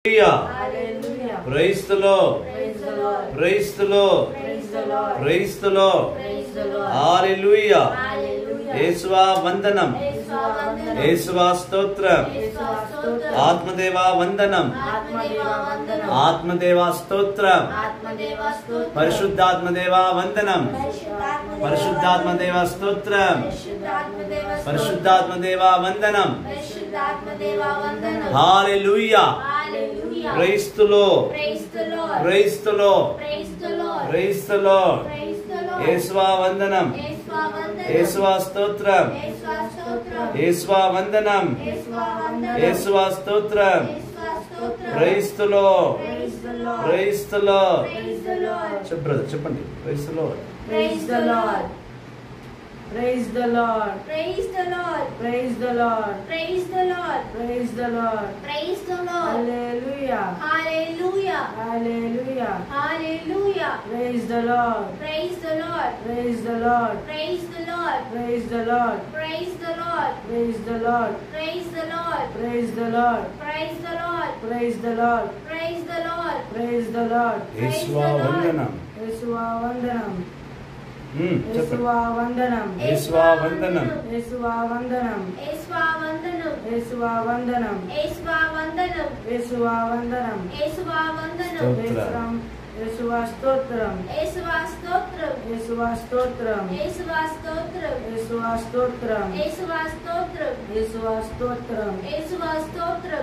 Hallelujah. Price the Lord Praise the Lord. Price the Lord Praise the Lord. Price the Lord Praise the Lord. Hallelujah Hallelujah. యేసువా వందనం యేసువా వందనం. యేసువా స్తోత్రం యేసువా స్తోత్రం. ఆత్మదేవా వందనం ఆత్మదేవా వందనం. ఆత్మదేవా స్తోత్రం ఆత్మదేవా స్తోత్రం. పరిశుద్ధాత్మదేవా వందనం పరిశుద్ధాత్మదేవా పరిశుద్ధాత్మదేవా స్తోత్రం పరిశుద్ధాత్మదేవా స్తోత్రం. పరిశుద్ధాత్మదేవా వందనం పరిశుద్ధాత్మదేవా వందనం. Hallelujah Hallelujah. క్రైస్తులో Praise the Lord. క్రైస్తులో Praise the Lord. క్రైస్తులో Praise the Lord. యేసువా వందనం యేసువా వందనం. యేసువా స్తోత్రం యేసువా స్తోత్రం. యేసువా వందనం యేసువా వందనం. యేసువా స్తోత్రం యేసువా స్తోత్రం. క్రైస్తులో Praise the Lord. క్రైస్తులో Praise the Lord. చెప్పు బ్రదర్ చెప్పండి క్రైస్తులో Praise the Lord. Praise the Lord. Praise the Lord. Praise the Lord. Praise the Lord. Praise the Lord. Praise the Lord. Hallelujah. Hallelujah. Hallelujah. Hallelujah. Praise the Lord. Praise the Lord. Praise the Lord. Praise the Lord. Praise the Lord. Praise the Lord. Praise the Lord. Praise the Lord. Praise the Lord. Praise the Lord. Praise the Lord. Praise the Lord. Praise the Lord. యేసువా వందనం యేసువా వందనం మ్మ్, చెప్పండి యేసువా వందనం యేసువా వందనం యేసువా వందనం యేసువా వందనం. యేసువా వందనం యేసువా వందనం. యేసువా వందనం యేసువా వందనం. స్తోత్రం. యేసువా స్తోత్రం యేసువా స్తోత్రం. యేసువా స్తోత్రం యేసువా స్తోత్రం. యేసువా స్తోత్రం యేసువా స్తోత్రం. యేసువా స్తోత్రం యేసువా స్తోత్రం.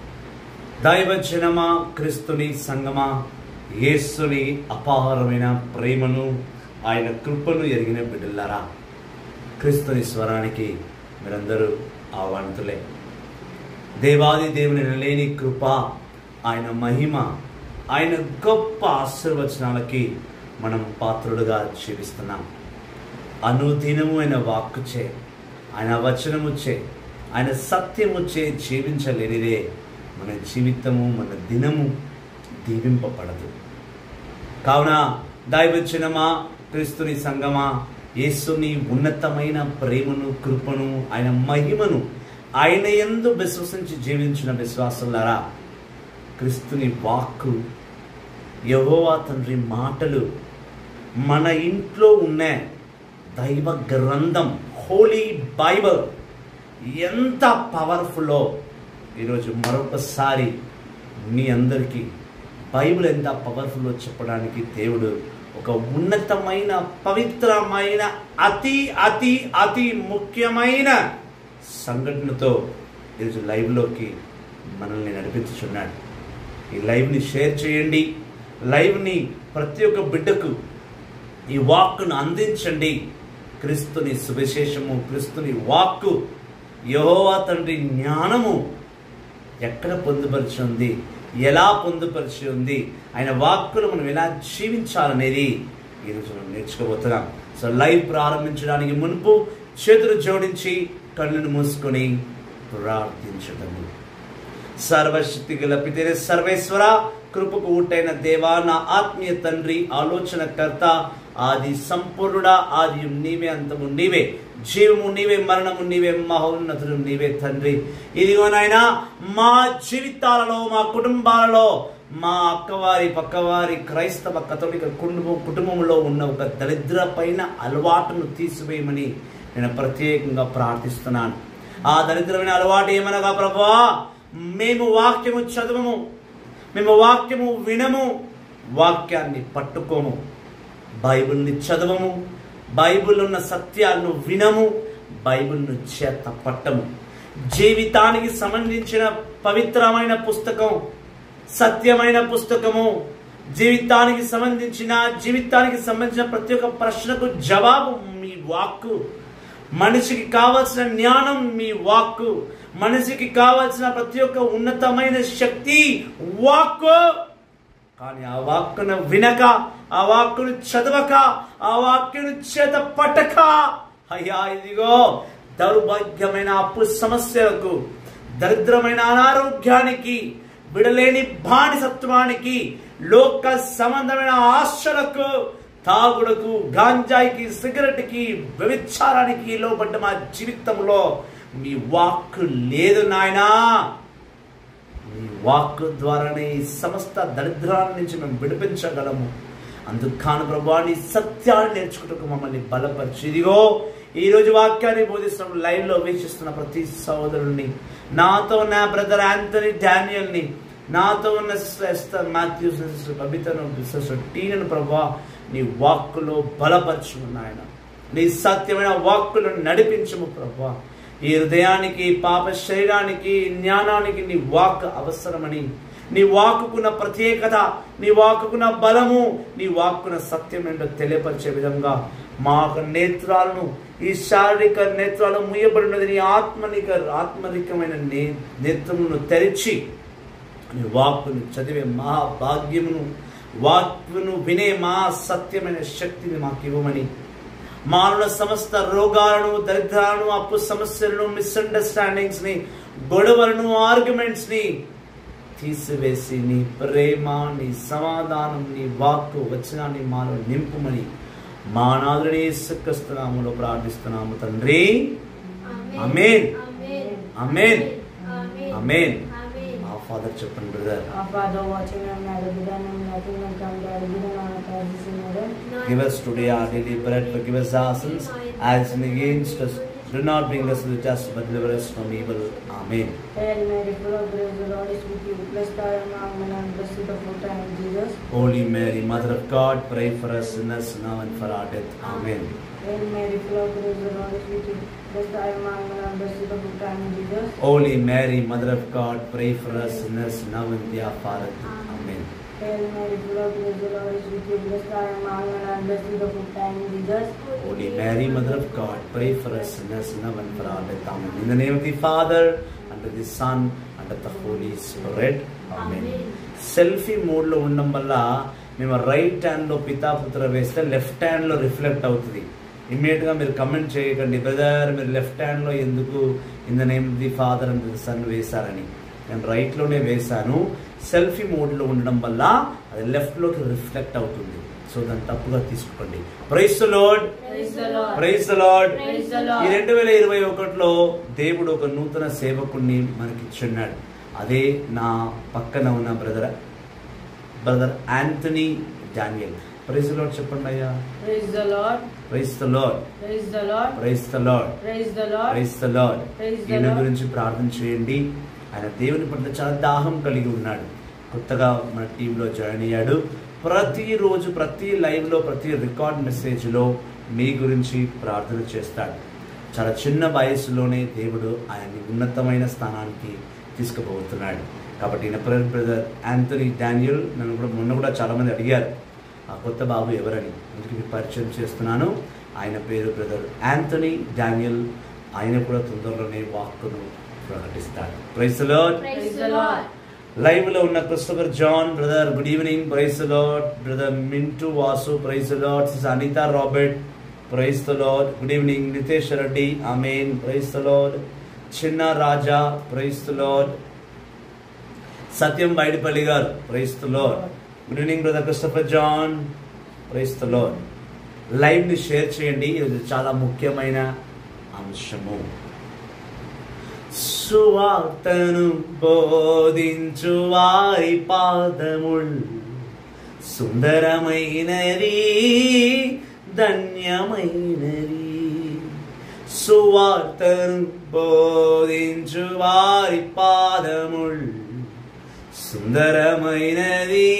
దైవజనమా క్రిస్తుని సంగమా యేసుని అపారమైన ప్రేమను ఆయన కృపను ఎరిగిన బిడ్డలారా క్రిస్తుని స్వరానికి మీరందరూ ఆహ్వానితులే దేవాది దేవుని లేని కృప ఆయన మహిమ ఆయన గొప్ప ఆశీర్వచనాలకి మనం పాత్రుడుగా జీవిస్తున్నాం అనుదినము ఆయన వాక్కుచే ఆయన వచనముచే ఆయన సత్యముచే జీవించలేనిదే మన జీవితము మన దినము దీవింపబడదు కావున దైవచనమా క్రీస్తుని సంగమా యేసుని ఉన్నతమైన ప్రేమను కృపను ఆయన మహిమను ఆయన ఎందు విశ్వసించి జీవించిన విశ్వాసులారా క్రీస్తుని వాక్కు యహోవా తండ్రి మాటలు మన ఇంట్లో ఉన్న దైవ గ్రంథం హోలీ బైబిల్ ఎంత పవర్ఫుల్లో ఈరోజు మరొకసారి మీ అందరికీ బైబిల్ ఎంత పవర్ఫుల్లో చెప్పడానికి దేవుడు ఒక ఉన్నతమైన పవిత్రమైన అతి అతి అతి ముఖ్యమైన సంఘటనతో ఈరోజు లైవ్లోకి మనల్ని నడిపించుచున్నాడు ఈ లైవ్ని షేర్ చేయండి లైవ్ని ప్రతి ఒక్క బిడ్డకు ఈ వాక్కును అందించండి క్రీస్తుని సువిశేషము క్రీస్తుని వాక్కు యహోవా తండ్రి జ్ఞానము ఎక్కడ పొందుపరిచి ఉంది ఎలా పొందుపరిచి ఉంది ఆయన వాక్కులు మనం ఎలా జీవించాలనేది ఈరోజు మనం నేర్చుకోబోతున్నాం సో లైవ్ ప్రారంభించడానికి మునుపు చేతులు జోడించి కళ్ళను మూసుకొని ప్రార్థించటము సర్వశక్తి గల పితేరే సర్వేశ్వర కృపకు ఊటైన దేవా నా ఆత్మీయ తండ్రి ఆలోచనకర్త ఆది సంపూర్ణుడా ఆది నీవే అంతము నీవే జీవము నీవే మరణము నీవే మహోన్నతుడు నీవే తండ్రి ఇదిగో నాయనా మా జీవితాలలో మా కుటుంబాలలో మా అక్కవారి పక్కవారి క్రైస్తవ కథోలిక కుటుంబం కుటుంబంలో ఉన్న ఒక దరిద్ర పైన అలవాటును తీసివేయమని నేను ప్రత్యేకంగా ప్రార్థిస్తున్నాను ఆ దరిద్రమైన అలవాటు ఏమనగా ప్రభువా మేము వాక్యము చదవము మేము వాక్యము వినము వాక్యాన్ని పట్టుకోము బైబిల్ని చదవము బైబిల్ ఉన్న సత్యాలను వినము బైబిల్ను చేత పట్టము జీవితానికి సంబంధించిన పవిత్రమైన పుస్తకం సత్యమైన పుస్తకము జీవితానికి సంబంధించిన జీవితానికి సంబంధించిన ప్రతి ఒక్క ప్రశ్నకు జవాబు మీ వాక్కు మనిషికి కావలసిన జ్ఞానం మీ వాక్కు మనిషికి కావలసిన ప్రతి ఒక్క ఉన్నతమైన శక్తి వాక్కు కానీ ఆ వాక్కును వినక ఆ వాక్కును చదవక ఆ వాక్యును చేత పట్టక అయ్యా ఇదిగో దౌర్భాగ్యమైన అప్పు సమస్యలకు దరిద్రమైన అనారోగ్యానికి విడలేని బానిసత్వానికి లోక సంబంధమైన ఆశలకు తాగుడుకు గాంజాయికి సిగరెట్కి వ్యభిచారానికి లోబడ్డ మా జీవితంలో మీ వాక్కు లేదు నాయనా నీ వాక్ ద్వారానే ఈ సమస్త దరిద్రాల నుంచి మేము విడిపించగలము అందుకు కాను ప్రభా నీ సత్యాన్ని నేర్చుకుంటూ మమ్మల్ని బలపరిచి ఇదిగో ఈ రోజు వాక్యాన్ని బోధిస్తున్న లైవ్ లో వీక్షిస్తున్న ప్రతి సహోదరుడిని నాతో ఉన్న బ్రదర్ ఆంథనీ డానియల్ని నాతో ఉన్న సిస్టర్ ఎస్తర్ మాథ్యూస్ సిస్టర్ కవితను సిస్టర్ టీనను ప్రభా నీ వాక్కులో బలపరచుము ఆయన నీ సత్యమైన వాక్కులను నడిపించము ప్రభా ఈ హృదయానికి పాప శరీరానికి జ్ఞానానికి నీ వాక్ అవసరమని నీ వాక్కుకున్న ప్రత్యేకత నీ వాక్కుకున్న బలము నీ వాక్కున సత్యం ఏంటో తెలియపరిచే విధంగా మా యొక్క నేత్రాలను ఈ శారీరక నేత్రాలు ముయ్యబడినది నీ ఆత్మనిక ఆత్మరికమైన నే నేత్రమును తెరిచి నీ వాక్కును చదివే మహాభాగ్యమును వాక్కును వినే మా సత్యమైన శక్తిని మాకు ఇవ్వమని మానవ సమస్త రోగాలను దరిద్రాలను అప్పు సమస్యలను మిస్అండర్స్టాండింగ్స్ ని గొడవలను ఆర్గ్యుమెంట్స్ ని తీసివేసి నీ ప్రేమ నీ సమాధానం నీ వాక్కు వచనాన్ని మాలో నింపుమని మా నాదుని సుఖస్తున్నాములో ప్రార్థిస్తున్నాము తండ్రి ఆమేన్. ఆమేన్. ఆమేన్. ఆ ఫాదర్ చెప్పండి brother Our Father watching and Nagabida and nothing and come to Agabida and Agabida in heaven. Give us today our daily bread, forgive us our sins, as sin against us. Do not bring us to the test, but deliver us from evil. Amen. Hail Mary, full of grace, the Lord is with you. Blessed are you among women, and blessed is the fruit of your Jesus. Holy Mary, Mother of God, pray for us sinners now and for our death. Amen. Hail Mary, full of grace, the Lord is with you. Blessed are you among women, and blessed is the fruit of your Jesus. Holy Mary, Mother of God, pray for us sinners now and the hour of our death. Amen. Hail Mary, full of grace, the Lord is with you. Blessed are you among women, and blessed is the fruit of your Jesus. Holy Mary, Mother of God, pray for us sinners now and for our death. Amen. In the name of the Father, and of the Son, and of the Holy Spirit. Amen. Selfie మోడ్లో ఉండడం వల్ల మేము right హ్యాండ్లో పితాపుత్ర వేస్తే left హ్యాండ్లో reflect అవుతుంది ఇమ్మీడియట్గా మీరు కమెంట్ చేయకండి బ్రదర్ మీరు లెఫ్ట్ హ్యాండ్లో ఎందుకు in the name the father and the son వేశారని నేను రైట్లోనే వేశాను సెల్ఫీ మోడ్లో ఉండడం వల్ల అది లెఫ్ట్లోకి రిఫ్లెక్ట్ అవుతుంది సో దాన్ని తప్పుగా తీసుకోండి praise Lord Praise the Lord. Praise the Lord Praise the Lord. ఈ రెండు వేల ఇరవై ఒకటిలో దేవుడు ఒక నూతన సేవకుణ్ణి మనకి ఇచ్చున్నాడు అదే నా పక్కన ఉన్న brother brother Anthony Daniel praise Lord చెప్పండి అయ్యా Praise the Lord. Praise the Lord Praise the Lord. Praise the Lord Praise the Lord. Praise the Lord Praise the ఈయన Lord. గురించి ప్రార్థన చేయండి ఆయన దేవుని పట్ల చాలా దాహం కలిగి ఉన్నాడు కొత్తగా మన టీంలో జాయిన్ అయ్యాడు ప్రతిరోజు ప్రతి లైవ్లో ప్రతి రికార్డ్ మెసేజ్లో మీ గురించి ప్రార్థన చేస్తాడు చాలా చిన్న వయసులోనే దేవుడు ఆయన్ని ఉన్నతమైన స్థానానికి తీసుకుపోతున్నాడు కాబట్టి ఈయన బ్రదర్ యాంథనీ డానియల్ నన్ను కూడా మొన్న కూడా చాలామంది అడిగారు ఆ కొత్త బాబు ఎవరని అందుకే మీకు పరిచయం చేస్తున్నాను ఆయన పేరు బ్రదర్ యాంథనీ డానియల్ ఆయన కూడా తొందరలోనే వాక్కును ప్రకటిస్తాడు praise Lord Praise the Lord. Live లో ఉన్న Christopher John brother good evening praise Lord brother Mintu Vasu praise Lord sis Anita Robert praise the Lord good evening Nitesh Reddy amen praise the Lord Chinna Raja praise the Lord Satyam Bayatapalli గారు praise the Lord good evening brother Christopher John praise the Lord live ని share చేయండి ఇది చాలా ముఖ్యమైన అంశము సువార్తను బోధించు వారి పాదముల్ సుందరమైనది ధన్యమైనది సువార్తను బోధించు వారి పాదముల్ సుందరమైనది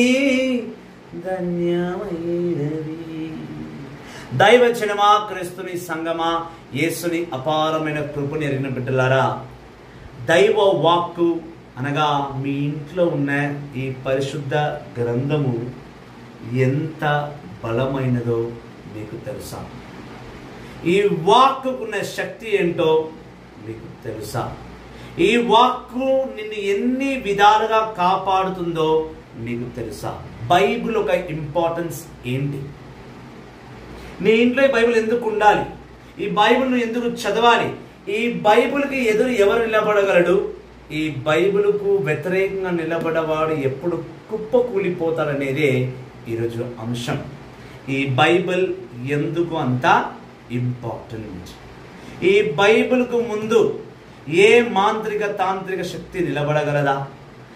ధన్యమైనది దైవచనమా క్రీస్తుని సంగమా యేసుని అపారమైన కృపని ఎరిగిన బిడ్డలారా దైవ వాక్కు అనగా మీ ఇంట్లో ఉన్న ఈ పరిశుద్ధ గ్రంథము ఎంత బలమైనదో మీకు తెలుసా ఈ వాక్కుకున్న శక్తి ఏంటో మీకు తెలుసా ఈ వాక్కు నిన్ను ఎన్ని విధాలుగా కాపాడుతుందో నీకు తెలుసా బైబిల్ ఒక ఇంపార్టెన్స్ ఏంటి నీ ఇంట్లో ఈ బైబిల్ ఎందుకు ఉండాలి ఈ బైబిల్ నువ్వు ఎందుకు చదవాలి ఈ బైబిల్కి ఎదురు ఎవరు నిలబడగలడు ఈ బైబిల్కు వ్యతిరేకంగా నిలబడవాడు ఎప్పుడు కుప్ప కూలిపోతాడనేదే ఈరోజు అంశం ఈ బైబిల్ ఎందుకు అంత ఇంపార్టెంట్ ఈ బైబిల్కు ముందు ఏ మాంత్రిక తాంత్రిక శక్తి నిలబడగలదా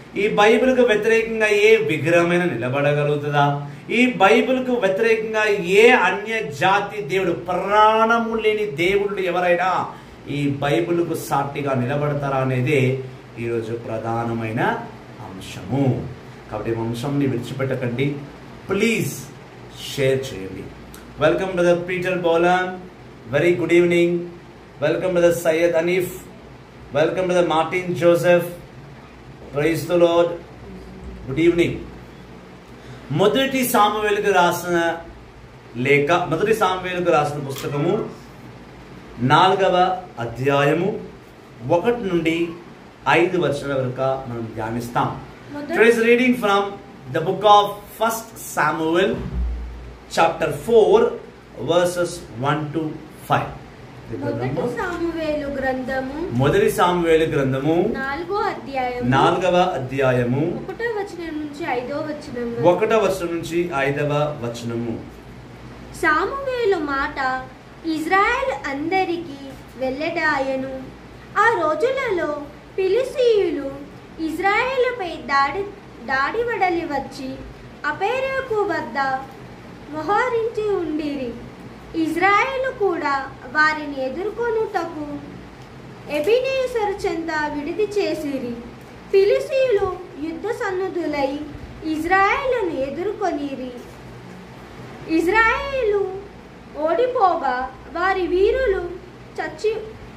ఈ బైబిల్కు వ్యతిరేకంగా ఏ విగ్రహమైన నిలబడగలుగుతుందా ఈ బైబిల్కు వ్యతిరేకంగా ఏ అన్య జాతి దేవుడు ప్రాణము లేని దేవుళ్ళు ఎవరైనా ఈ బైబిల్కు సాటిగా నిలబడతారా అనేది ఈరోజు ప్రధానమైన అంశము కాబట్టి ఈ అంశంని విడిచిపెట్టకండి ప్లీజ్ షేర్ చేయండి welcome brother Peter Boulan very good evening welcome brother Syed Aneef welcome brother Martin Joseph praise the Lord good evening మొదటి సామువేలుకు రాసిన లేఖ మొదటి సామువేలుకు రాసిన పుస్తకము నాలుగవ అధ్యాయము ఒకటి నుండి ఐదు వర్షాల వరకు మనం ధ్యానిస్తాం మొదటి- Today's reading from the book of First Samuel, chapter 4, verses 1 to 5. మొదటి సామువేలు గ్రంథము మొదటి సామువేలు గ్రంథము నాలుగో అధ్యాయం నాలుగవ అధ్యాయము ఒకటో వచనం నుంచి ఐదో వచనం ఒకటవ వచనం నుంచి ఐదవ వచనము సామువేలు మాట ఇజ్రాయెల్ అందరికి వెళ్ళడాయను ఆ రోజులలో ఫిలిస్తీయులు ఇజ్రాయేలుపై దాడి దాడి వడలి వచ్చి అపేరకు వద్ద మొహరించి ఉండిరి ఇజ్రాయేలు కూడా వారిని ఎదుర్కొనుటకు ఎబినేసరు చెంత విడిది చేసిరి ఫిలిస్తీయులు యుద్ధ సన్నుదులై ఇజ్రాయేలును ఎదుర్కొనిరి ఇజ్రాయేలు ఓడిపోగా వారి వీరులు చచ్చి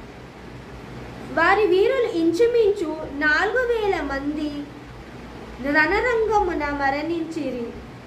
వారి వీరులు ఇంచుమించు నాలుగు వేల మంది రణరంగమున మరణించిరి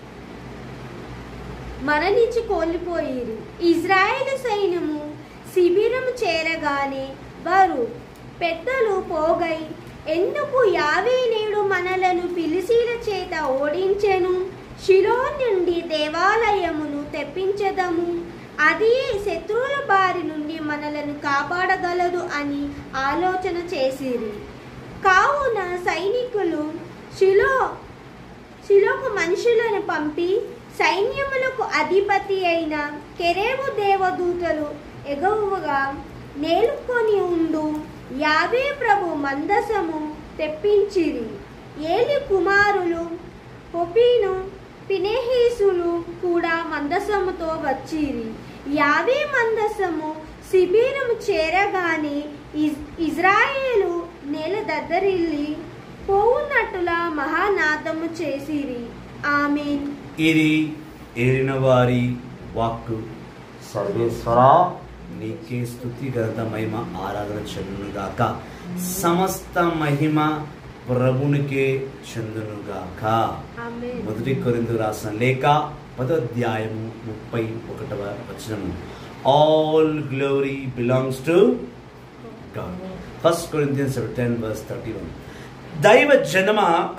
మరణించి కోల్పోయిరి ఇజ్రాయేలు సైన్యము శిబిరం చేరగానే వారు పెద్దలు పోగై ఎందుకు యావే నేడు మనలను పిలిసీల చేత ఓడించెను శిలో నుండి దేవాలయమును తెప్పించదము అది శత్రువుల బారి నుండి మనలను కాపాడగలదు అని ఆలోచన చేసిరి కావున సైనికులు శిలో శిలోకు మనుషులను పంపి సైన్యములకు అధిపతి అయిన కెరేవు దేవదూతలు ఎగువగా నేలుకొని ఉండు యావే ప్రభు మందసము తెప్పించిరి ఏలి కుమారులు పొపీను పినేహీసులు కూడా మందసముతో వచ్చిరి యావే మందసము శిబిరము చేరగానే ఇజ్ ఇజ్రాయేలు నేల దద్దరిల్లి పోవునట్టులా మహానాదము చేసిరి ఆమెన్ ఇది ఏలిన వారి వాక్కు సర్వేశ్వర నీకే స్థుతి గత మహిమ ఆరాధన చెందునుగాక సమస్త మహిమ ప్రభునికే చెందునుగాక ఆమెన్ మొదటి కొరిందు రాసిన లేఖ పదోధ్యాయము ముప్పై ఒకటవ వచనము all glory belongs to God first Corinthians ten verse thirty one దైవ జనమ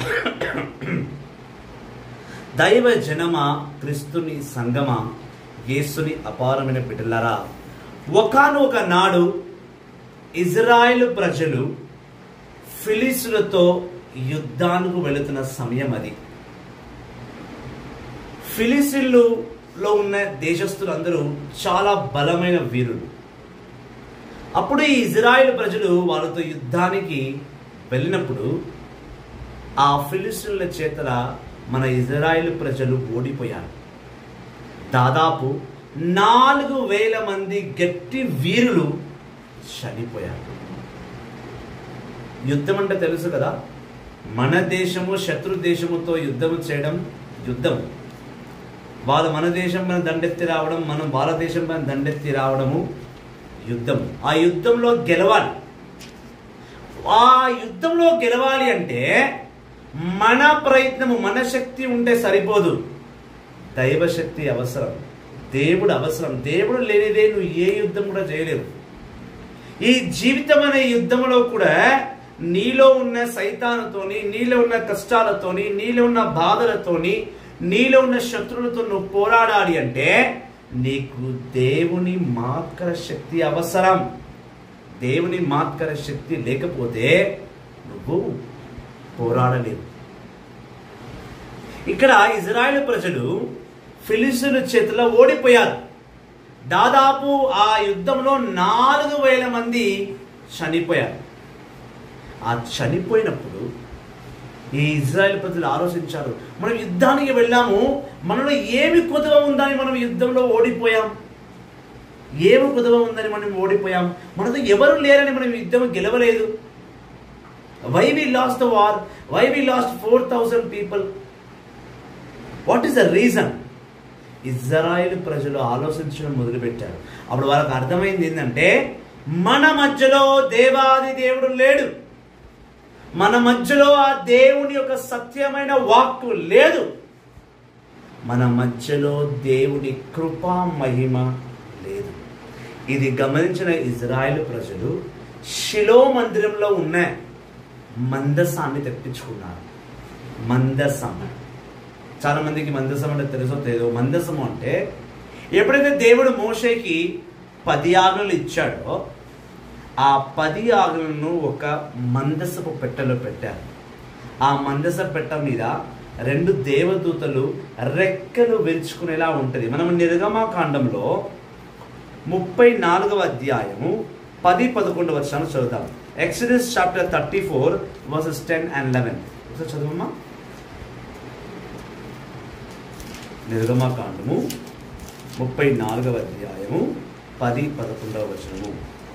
దైవ జనమ క్రిస్తుని సంగమ యేసుని అపారమైన బిడ్డలారా ఒకనొక నాడు ఇజ్రాయెల్ ప్రజలు ఫిలిసులతో యుద్ధానికి వెళుతున్న సమయం అది ఫిలిసిల్లులో ఉన్న దేశస్తులందరూ చాలా బలమైన వీరులు అప్పుడు ఈ ఇజ్రాయెల్ ప్రజలు వాళ్ళతో యుద్ధానికి వెళ్ళినప్పుడు ఆ ఫిలిస్తీన్ల చేతల మన ఇజ్రాయెల్ ప్రజలు ఓడిపోయారు దాదాపు నాలుగు వేల మంది గట్టి వీరులు చనిపోయారు యుద్ధం అంటే తెలుసు కదా మన దేశము శత్రు దేశముతో యుద్ధం చేయడం యుద్ధం వాళ్ళు మన దేశం పైన దండెత్తి రావడం మనం వాళ్ళ దేశం పైన దండెత్తి రావడము యుద్ధం ఆ యుద్ధంలో గెలవాలి ఆ యుద్ధంలో గెలవాలి అంటే మన ప్రయత్నము మన శక్తి ఉంటే సరిపోదు దైవశక్తి అవసరం దేవుడు అవసరం దేవుడు లేనిదే నువ్వు ఏ యుద్ధం కూడా చేయలేవు ఈ జీవితం అనే యుద్ధంలో కూడా నీలో ఉన్న సైతాలతోని నీలో ఉన్న కష్టాలతోని నీలో ఉన్న బాధలతోని నీలో ఉన్న శత్రువులతో నువ్వు పోరాడాలి అంటే నీకు దేవుని మాత్కర శక్తి అవసరం దేవుని మాత్కర శక్తి లేకపోతే నువ్వు పోరాడలేవు ఇక్కడ ఇజ్రాయెల్ ప్రజలు ఫిలిస్తీన్ల చేతిలో ఓడిపోయారు దాదాపు ఆ యుద్ధంలో నాలుగు వేల మంది చనిపోయారు ఆ చనిపోయినప్పుడు ఈ ఇజ్రాయెల్ ప్రజలు ఆలోచించారు మనం యుద్ధానికి వెళ్ళాము మనలో ఏమి కొదవ ఉందని మనం యుద్ధంలో ఓడిపోయాం ఏమి కొదవ ఉందని మనం ఓడిపోయాం మనతో ఎవరు లేరని మనం యుద్ధం గెలవలేదు why we lost the war why we lost four thousand people what is the reason Israel ప్రజలు ఆలోచించడం మొదలుపెట్టారు అప్పుడు వాళ్ళకి అర్థమైంది ఏంటంటే మన మధ్యలో దేవాది దేవుడు లేడు మన మధ్యలో ఆ దేవుని యొక్క సత్యమైన వాక్కు లేదు మన మధ్యలో దేవుని కృపా మహిమ లేదు ఇది గమనించిన ఇజ్రాయెల్ ప్రజలు షిలో మందిరంలో ఉన్న మందసాన్ని తెప్పించుకున్నారు మందసం చాలా మందికి మందసం అంటే తెలుసో తెలియదు మందసం అంటే ఎప్పుడైతే దేవుడు మోషేకి పది ఆజ్ఞలు ఇచ్చాడో ఆ పది ఆజ్ఞలను ఒక మందసపు పెట్టెలో పెట్టారు ఆ మందస పెట్ట మీద రెండు దేవదూతలు రెక్కలు విరుచుకునేలా ఉంటుంది మనం నిర్గమాకాండంలో ముప్పై నాలుగవ అధ్యాయము పది పదకొండు వర్షాలు చదువుతాం Exodus chapter thirty four verses ten and eleven ఒకసారి చదువమ్మా నిర్గమాకాండము ముప్పై నాలుగవ అధ్యాయము పది పదకొండవ వచనము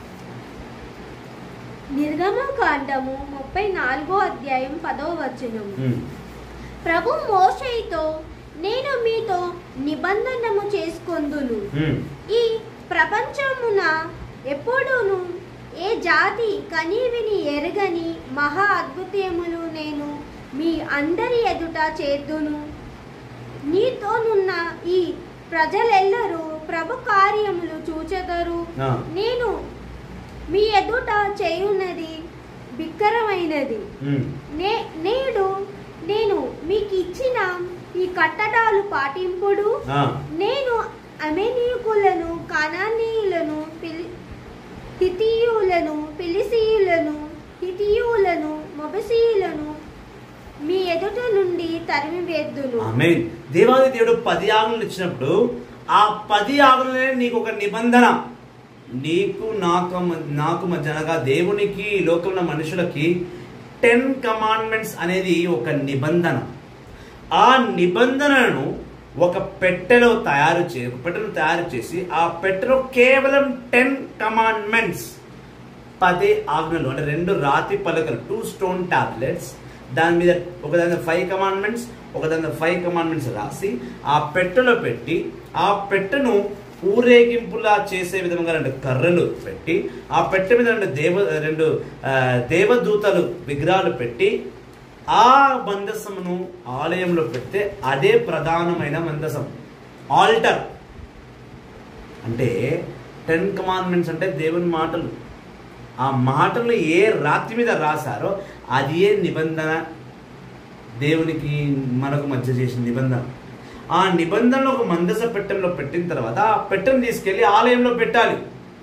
నిర్గమకాండము ముప్పై నాలుగో అధ్యాయం పదో వచనం ఉమ్, ప్రభు మోషేతో నేను మీతో నిబంధనము చేసుకొందును ఉమ్, ఈ ప్రపంచమున ఎప్పుడూను ఏ జాతి కనీవిని ఎరగని మహా అద్భుతములు నేను మీ అందరి ఎదుట చేద్దును నీతోనున్న ఈ ప్రజలెల్లరూ ప్రభు కార్యములు చూచెదరు ఆ. నేను మీ ఎదుట చేయున్నది బిక్కరమైనది ఉమ్, నే నేడు నేను మీకు ఇచ్చిన ఈ కట్టడాలు పాటింపుడు ఆ, నేను అమెనీకులను కనానీయులను పిలి హితీయులను పిలిసీయులను హితీయులను మొబసీయులను మీ ఎదుట నుండి తరిమివేద్దును ఆమేన్ దేవాది దేవుడు పది ఆజ్ఞలు ఇచ్చినప్పుడు ఆ పది ఆజ్ఞలనే నీకు ఒక నిబంధన నీకు నాకు మ- నాకు మధ్య అనగా దేవునికి ఈ లోకంలో మనుషులకి టెన్ కమాండ్మెంట్స్ అనేది ఒక నిబంధన ఆ నిబంధనను ఒక పెట్టెలో తయారు చే ఒక పెట్టెను తయారు చేసి ఆ పెట్టెలో కేవలం టెన్ కమాండ్మెంట్స్ పది ఆజ్ఞలు అంటే రెండు రాతి పలకలు టూ స్టోన్ టాబ్లెట్స్ దాని మీద ఒక దాని ఫైవ్ కమాండ్మెంట్స్ ఒక దాని ఫైవ్ కమాండ్మెంట్స్ రాసి ఆ పెట్టెలో పెట్టి ఆ పెట్టెను ఊరేగింపులా చేసే విధంగా రెండు కర్రలు పెట్టి ఆ పెట్టె మీద రెండు దేవ రెండు ఆ, దేవదూతలు విగ్రహాలు పెట్టి ఆ మందసమును ఆలయంలో పెడితే అదే ప్రధానమైన మందసం ఆల్టర్ అంటే టెన్ కమాండ్మెంట్స్ అంటే దేవుని మాటలు ఆ మాటలు ఏ రాతి మీద రాశారో అది ఏ నిబంధన దేవునికి మనకు మధ్య చేసిన నిబంధన ఆ నిబంధనలు ఒక మందస పెట్టెలో పెట్టిన తర్వాత ఆ పెట్టెను తీసుకెళ్లి ఆలయంలో పెట్టాలి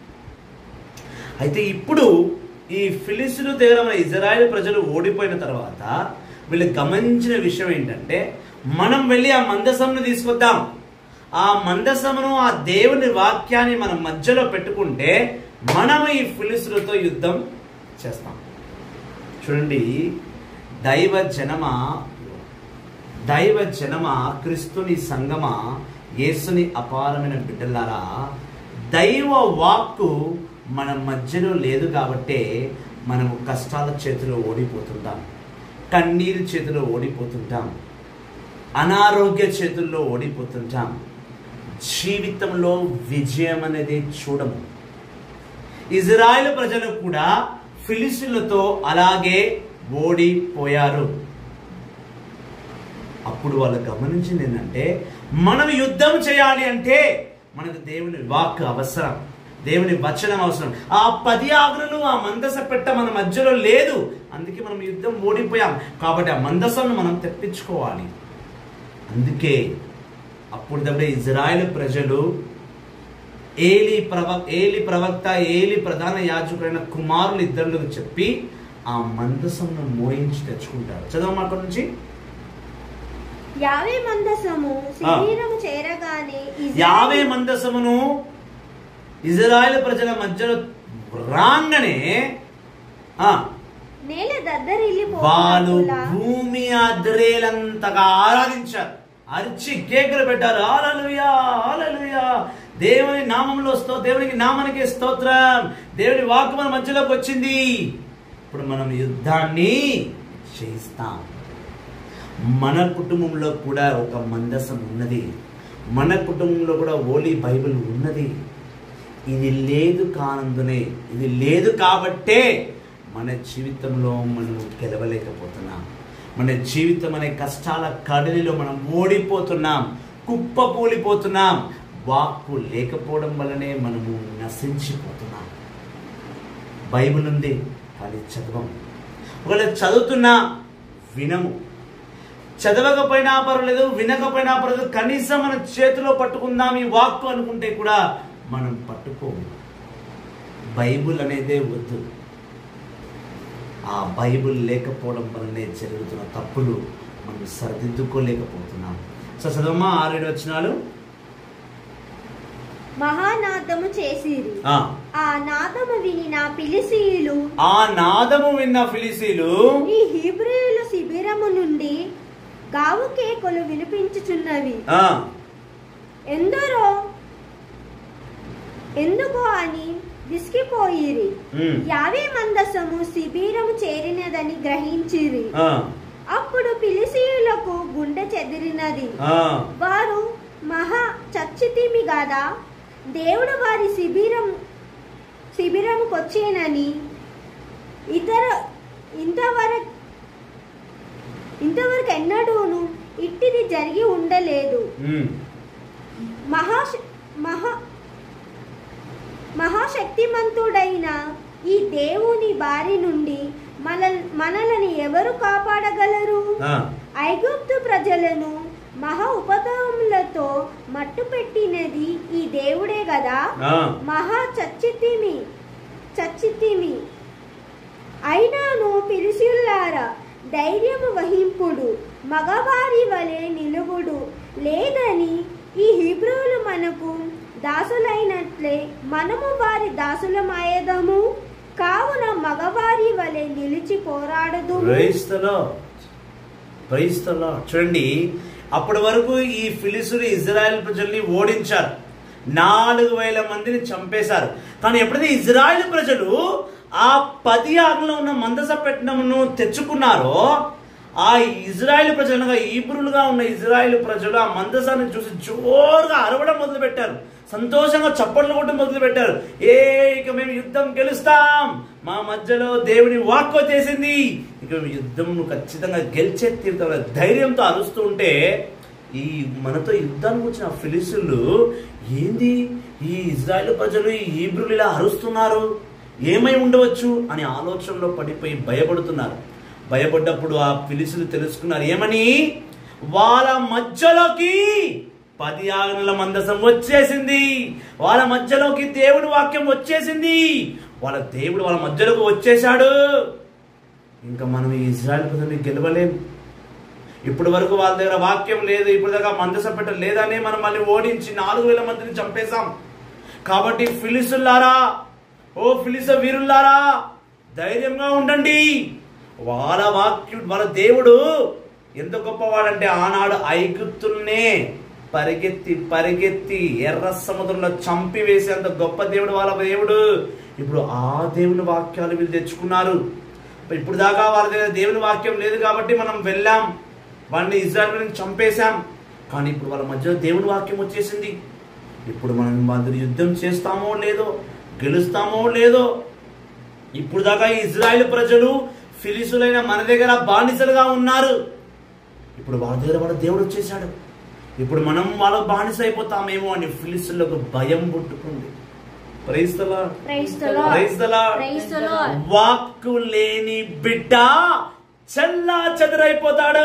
అయితే ఇప్పుడు ఈ ఫిలిస్తులు దగ్గర మన ఇజ్రాయెల్ ప్రజలు ఓడిపోయిన తర్వాత వీళ్ళు గమనించిన విషయం ఏంటంటే మనం వెళ్ళి ఆ మందసంను తీసుకొద్దాం ఆ మందసమును ఆ దేవుని వాక్యాన్ని మన మధ్యలో పెట్టుకుంటే మనం ఈ ఫిలిస్తులతో యుద్ధం చేస్తాం చూడండి దైవ జనమ దైవ జనమ క్రిస్తుని సంగమ యేసుని అపారమైన బిడ్డలారా దైవ వాక్కు మన మధ్యలో లేదు కాబట్టే మనము కష్టాల చేతిలో ఓడిపోతుంటాం కన్నీరు చేతిలో ఓడిపోతుంటాం అనారోగ్య చేతుల్లో ఓడిపోతుంటాం జీవితంలో విజయం అనేది చూడము ఇజ్రాయెల్ ప్రజలు కూడా ఫిలిస్తులతో అలాగే ఓడిపోయారు అప్పుడు వాళ్ళు గమనించింది ఏంటంటే మనం యుద్ధం చేయాలి అంటే మనకు దేవుని వాక్ అవసరం దేవుని వచనం అవసరం ఆ పది ఆజ్ఞలు ఆ మందస పెట్ట మన మధ్యలో లేదు అందుకే మనం యుద్ధం ఓడిపోయాం కాబట్టి ఆ మందసను మనం తెప్పించుకోవాలి అందుకే అప్పుడు తప్పుడే ఇజ్రాయెల్ ప్రజలు ఏలి ప్రవ ఏలి ప్రవక్త ఏలి ప్రధాన యాజకుడైన కుమారులు ఇద్దరులకు చెప్పి ఆ మందసంను మోయించి తెచ్చుకుంటారు చదవమా అక్కడి నుంచి యావే మందసము శరీరము చేరగానే ఇజ్రాయేలు- యావే మందసమును ఇజ్రాయెల్ ప్రజల మధ్యలో రాగానే ఆ, నేల వాళ్ళు దద్దరిల్లిపోతున్నట్టులా భూమి అద్రేలంతగా ఆరాధించారు అరిచి కేకలు పెట్టారు ఆలలుయా ఆలలుయా దేవుని నామంలో స్తో దేవునికి నామానికి స్తోత్రం దేవుని వాక్కు మన మధ్యలోకి వచ్చింది ఇప్పుడు మనం యుద్ధాన్ని చేయిస్తాం మన కుటుంబంలో కూడా ఒక మందసం ఉన్నది మన కుటుంబంలో కూడా ఓలీ బైబిల్ ఉన్నది ఇది లేదు కానందునే ఇది లేదు కాబట్టే మన జీవితంలో మనం గెలవలేకపోతున్నాం మన జీవితం అనే కష్టాల కడలిలో మనం ఓడిపోతున్నాం కుప్పకూలిపోతున్నాం వాక్కు లేకపోవడం వల్లనే మనము నశించిపోతున్నాం బైబిల్ ఉంది కానీ చదవం ఒకవేళ చదువుతున్నా వినము చదవకపోయినా పర్వాలేదు వినకపోయినా పర్వాలేదు కనీసం మన చేతిలో పట్టుకుందాం ఈ వాక్కు అనుకుంటే కూడా మనం పట్టుకోము బైబుల్ అనేదే వద్దు ఆ బైబుల్ లేకపోవడం వల్లనే జరుగుతున్న తప్పులు మనం సరిదిద్దుకోలేకపోతున్నాం సో చదవమ్మా ఆరేడు వచ్చినాలు మహానాదము చేసిరి ఆ, ఆ నాదము విని నా పిలిసీయులు ఆ నాదము విన్న ఫిలిసీలు ఈ హీబ్రియుల శిబిరము నుండి గావు కేకలు వినిపించుచున్నవి ఆ, ఎందరో ఎందుకో అని విసిగిపోయిరి ఉమ్, యావే మందసము శిబిరము చేరినదని గ్రహించిరి ఆ, అప్పుడు పిలిసీయులకు గుండె చెదిరినది ఆ, వారు మహా చచ్చితిమి గాదా దేవుడు వారి శిబిరం శిబిరంకొచ్చేనని ఇతర ఇంతవరకు ఇంతవరకు ఎన్నడూను ఇట్టిది జరిగి ఉండలేదు ఉమ్, మహా మహా మహాశక్తిమంతుడైన ఈ దేవుని బారి నుండి మన మనలని ఎవరు కాపాడగలరు ఆ, ఐగుప్తు ప్రజలను మహా ఉపద్రవములతో మట్టు పెట్టినది ఈ దేవుడే కదా ఆ, మహా చచ్చితిమి చచ్చితిమి అయినాను పిలుసులారా ధైర్యము వహింపుడు మగవారి వలె నిలువుడు లేదని ఈ హిబ్రువులు మనకు దాసులైనట్లే మనము వారి దాసులమాయదము కావున మగవారి వలె నిలిచి పోరాడదు Praise the Lord. Praise the Lord. చూడండి అప్పటి వరకు ఈ ఫిలిసులు ఇజ్రాయెల్ ప్రజల్ని ఓడించారు నాలుగు వేల మందిని చంపేశారు కానీ ఎప్పుడైతే ఇజ్రాయెల్ ప్రజలు ఆ పది ఆరులో ఉన్న మందస పెట్టనమును తెచ్చుకున్నారో ఆ ఇజ్రాయెల్ ప్రజలు అనగా ఈబ్రులుగా ఉన్న ఇజ్రాయెల్ ప్రజలు ఆ మందసాన్ని చూసి జోరుగా అరవడం మొదలు పెట్టారు సంతోషంగా చప్పట్లు కొట్టడం మొదలు పెట్టారు ఏ ఇక మేము యుద్ధం గెలుస్తాం మా మధ్యలో దేవుని వాక్ వచ్చేసింది ఇక యుద్ధం ఖచ్చితంగా గెలిచే తీరుతాం ధైర్యంతో అరుస్తూ ఉంటే ఈ మనతో యుద్ధానికి వచ్చిన ఫిలిసులు ఏంది ఈ ఇజ్రాయెల్ ప్రజలు ఈ హీబ్రులు ఇలా అరుస్తున్నారు ఏమై ఉండవచ్చు అనే ఆలోచనలో పడిపోయి భయపడుతున్నారు భయపడ్డప్పుడు ఆ ఫిలిసులు తెలుసుకున్నారు ఏమని వాళ్ళ మధ్యలోకి పది ఆజ్ఞల మందసం వచ్చేసింది వాళ్ళ మధ్యలోకి దేవుడి వాక్యం వచ్చేసింది వాళ్ళ దేవుడు వాళ్ళ మధ్యలోకి వచ్చేసాడు ఇంకా మనం ఈ ఇజ్రాయెల్ ప్రజల్ని గెలవలేం ఇప్పటి వరకు వాళ్ళ దగ్గర వాక్యం లేదు ఇప్పుడు దాకా మందసం పెట్ట లేదని మనం మళ్ళీ ఓడించి నాలుగు వేల మందిని చంపేశాం కాబట్టి ఫిలిసుల్లారా ఓ ఫిలిస వీరుల్లారా ధైర్యంగా ఉండండి వాళ్ళ వాక్యు వాళ్ళ దేవుడు ఎంత గొప్పవాడంటే ఆనాడు ఐగుప్తుల్నే పరిగెత్తి పరిగెత్తి ఎర్ర సముద్రంలో చంపి వేసేంత గొప్ప దేవుడు వాళ్ళ దేవుడు ఇప్పుడు ఆ దేవుని వాక్యాలు వీళ్ళు తెచ్చుకున్నారు ఇప్పుడు దాకా వాళ్ళ దగ్గర దేవుని వాక్యం లేదు కాబట్టి మనం వెళ్ళాం వాడిని ఇజ్రాయల్ చంపేశాం కానీ ఇప్పుడు వాళ్ళ మధ్యలో దేవుని వాక్యం వచ్చేసింది ఇప్పుడు మనం వాళ్ళ యుద్ధం చేస్తామో లేదో గెలుస్తామో లేదో ఇప్పుడు దాకా ఈ ఇజ్రాయెల్ ప్రజలు ఫిలిసులైన మన దగ్గర బానిసలుగా ఉన్నారు ఇప్పుడు వాళ్ళ దగ్గర వాళ్ళ దేవుడు వచ్చేసాడు ఇప్పుడు మనం వాళ్ళ బానిస అయిపోతామేమో అని ఫిలిసులకు భయం పుట్టుకుంది ప్రైస్తలా Praise the Lord. ప్రైస్తలా Praise the Lord. వాక్కు లేని బిడ్డ చల్లా చెదరైపోతాడు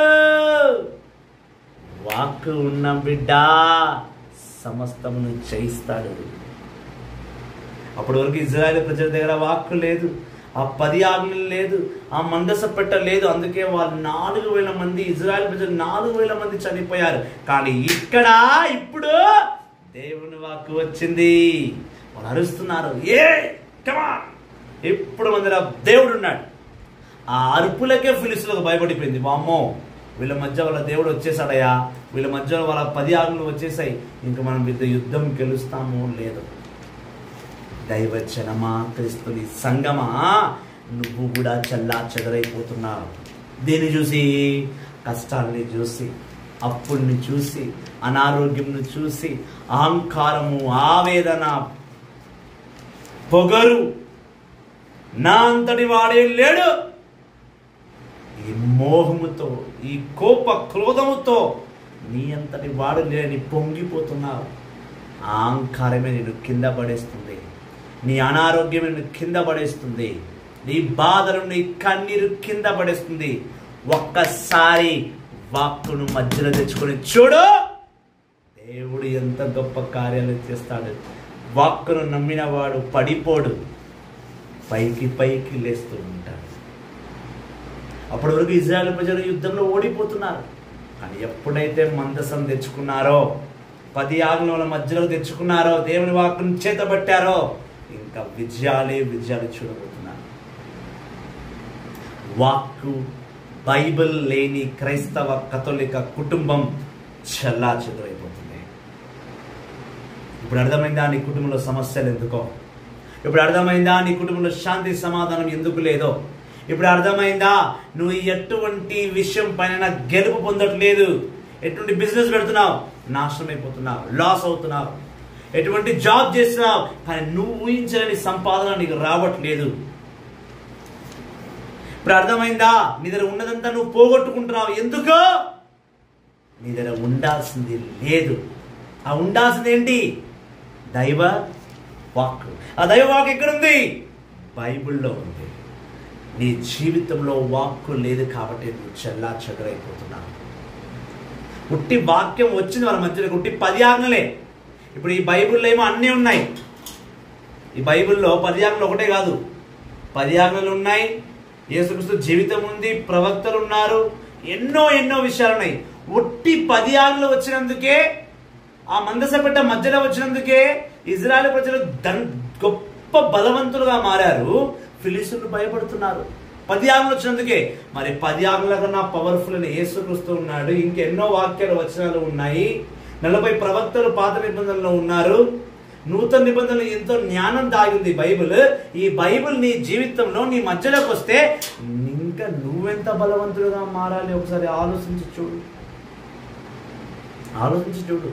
వాక్కు ఉన్న బిడ్డ సమస్తమును జయిస్తాడు అప్పటి వరకు ఇజ్రాయెల్ ప్రజల దగ్గర వాక్కు లేదు ఆ పది ఆజ్ఞలు లేదు ఆ మందస పెట్ట లేదు అందుకే వాళ్ళు నాలుగు వేల మంది ఇజ్రాయెల్ ప్రజలు నాలుగు వేల మంది చనిపోయారు కానీ ఇక్కడ ఇప్పుడు దేవుని వాక్కు వచ్చింది వాళ్ళు అరుస్తున్నారు ఏ కమా ఇప్పుడు మందిర దేవుడు ఉన్నాడు ఆ అరుపులకే ఫిలిస్తులకు భయపడిపోయింది వామ్మో వీళ్ళ మధ్య వాళ్ళ దేవుడు వచ్చేసాడయ్యా వీళ్ళ మధ్య వాళ్ళ పది ఆకులు వచ్చేసాయి ఇంకా మనం వీళ్ళ యుద్ధం గెలుస్తామో లేదో దైవజనమా క్రీస్తుని సంగమా నువ్వు కూడా చల్లా చెదరైపోతున్నావు దీన్ని చూసి కష్టాలని చూసి అప్పుల్ని చూసి అనారోగ్యంను చూసి అహంకారము ఆవేదన పొగరు నా అంతటి వాడే లేడు ఈ మోహముతో ఈ కోప క్రోధముతో నీ అంతటి వాడు లేని పొంగిపోతున్నావు ఆ అహంకారమే నేను కింద పడేస్తుంది నీ అనారోగ్యమే నిన్ను కింద పడేస్తుంది నీ బాధలు నీ కన్నీరు కింద పడేస్తుంది ఒక్కసారి వాక్కును మధ్యలో తెచ్చుకొని చూడు దేవుడు ఎంత గొప్ప కార్యాలు చేస్తాడు వాక్కును నమ్మిన వాడు పడిపోడు పైకి పైకి లేస్తూ ఉంటాడు అప్పటి వరకు ఇజ్రాయెల్ ప్రజలు యుద్ధంలో ఓడిపోతున్నారు కానీ ఎప్పుడైతే మందసం తెచ్చుకున్నారో పది ఆజ్ఞల మధ్యలో తెచ్చుకున్నారో దేవుని వాక్కును చేతబట్టారో ఇంకా విజయాలే విజయాలు చూడబోతున్నారు వాక్కు బైబిల్ లేని క్రైస్తవ కథోలిక కుటుంబం చల్లా చెదురైపోతుంది ఇప్పుడు అర్థమైందా నీ కుటుంబంలో సమస్యలు ఎందుకో ఇప్పుడు అర్థమైందా నీ కుటుంబంలో శాంతి సమాధానం ఎందుకు లేదో ఇప్పుడు అర్థమైందా నువ్వు ఎటువంటి విషయం పైన గెలుపు పొందట్లేదు ఎటువంటి బిజినెస్ పెడుతున్నావు నాశనం అయిపోతున్నావు లాస్ అవుతున్నావు ఎటువంటి జాబ్ చేస్తున్నావు కానీ నువ్వు ఊహించలేని సంపాదన నీకు రావట్లేదు ఇప్పుడు అర్థమైందా నీ దగ్గర ఉన్నదంతా నువ్వు పోగొట్టుకుంటున్నావు ఎందుకు నీ దగ్గర ఉండాల్సింది లేదు ఆ ఉండాల్సింది ఏంటి దైవ వాక్ ఆ దైవ వాక్ ఎక్కడుంది బైబిల్లో ఉంది నీ జీవితంలో వాక్కు లేదు కాబట్టి నువ్వు చెల్లా చెదరైపోతున్నావు ఉట్టి వాక్యం వచ్చింది వాళ్ళ మధ్యలో ఉట్టి పది ఆజ్ఞలే ఇప్పుడు ఈ బైబిల్లో ఏమో అన్నీ ఉన్నాయి ఈ బైబిల్లో పది ఆజ్ఞలు ఒకటే కాదు పది ఆజ్ఞలు ఉన్నాయి యేసుక్రీస్తు జీవితం ఉంది ప్రవక్తలు ఉన్నారు ఎన్నో ఎన్నో విషయాలు ఉన్నాయి ఒట్టి పది ఆజ్ఞలు వచ్చినందుకే ఆ మందసపెట్ట మధ్యలో వచ్చినందుకే ఇజ్రాయెల్ ప్రజలు దన్ గొప్ప బలవంతులుగా మారారు ఫిలిస్తులు భయపడుతున్నారు పది ఆజ్ఞలు వచ్చినందుకే మరి పది ఆజ్ఞల కన్నా పవర్ఫుల్ అని యేసుక్రీస్తు ఉన్నాడు ఇంకెన్నో వాక్యాలు వచనాలు ఉన్నాయి నలభై ప్రవక్తలు పాత నిబంధనలో ఉన్నారు నూతన నిబంధనలు ఎంతో జ్ఞానం దాగింది బైబిల్ ఈ బైబిల్ నీ జీవితంలో నీ మధ్యలోకి వస్తే ఇంకా నువ్వెంత బలవంతుడుగా మారాలి ఒకసారి ఆలోచించి చూడు ఆలోచించి చూడు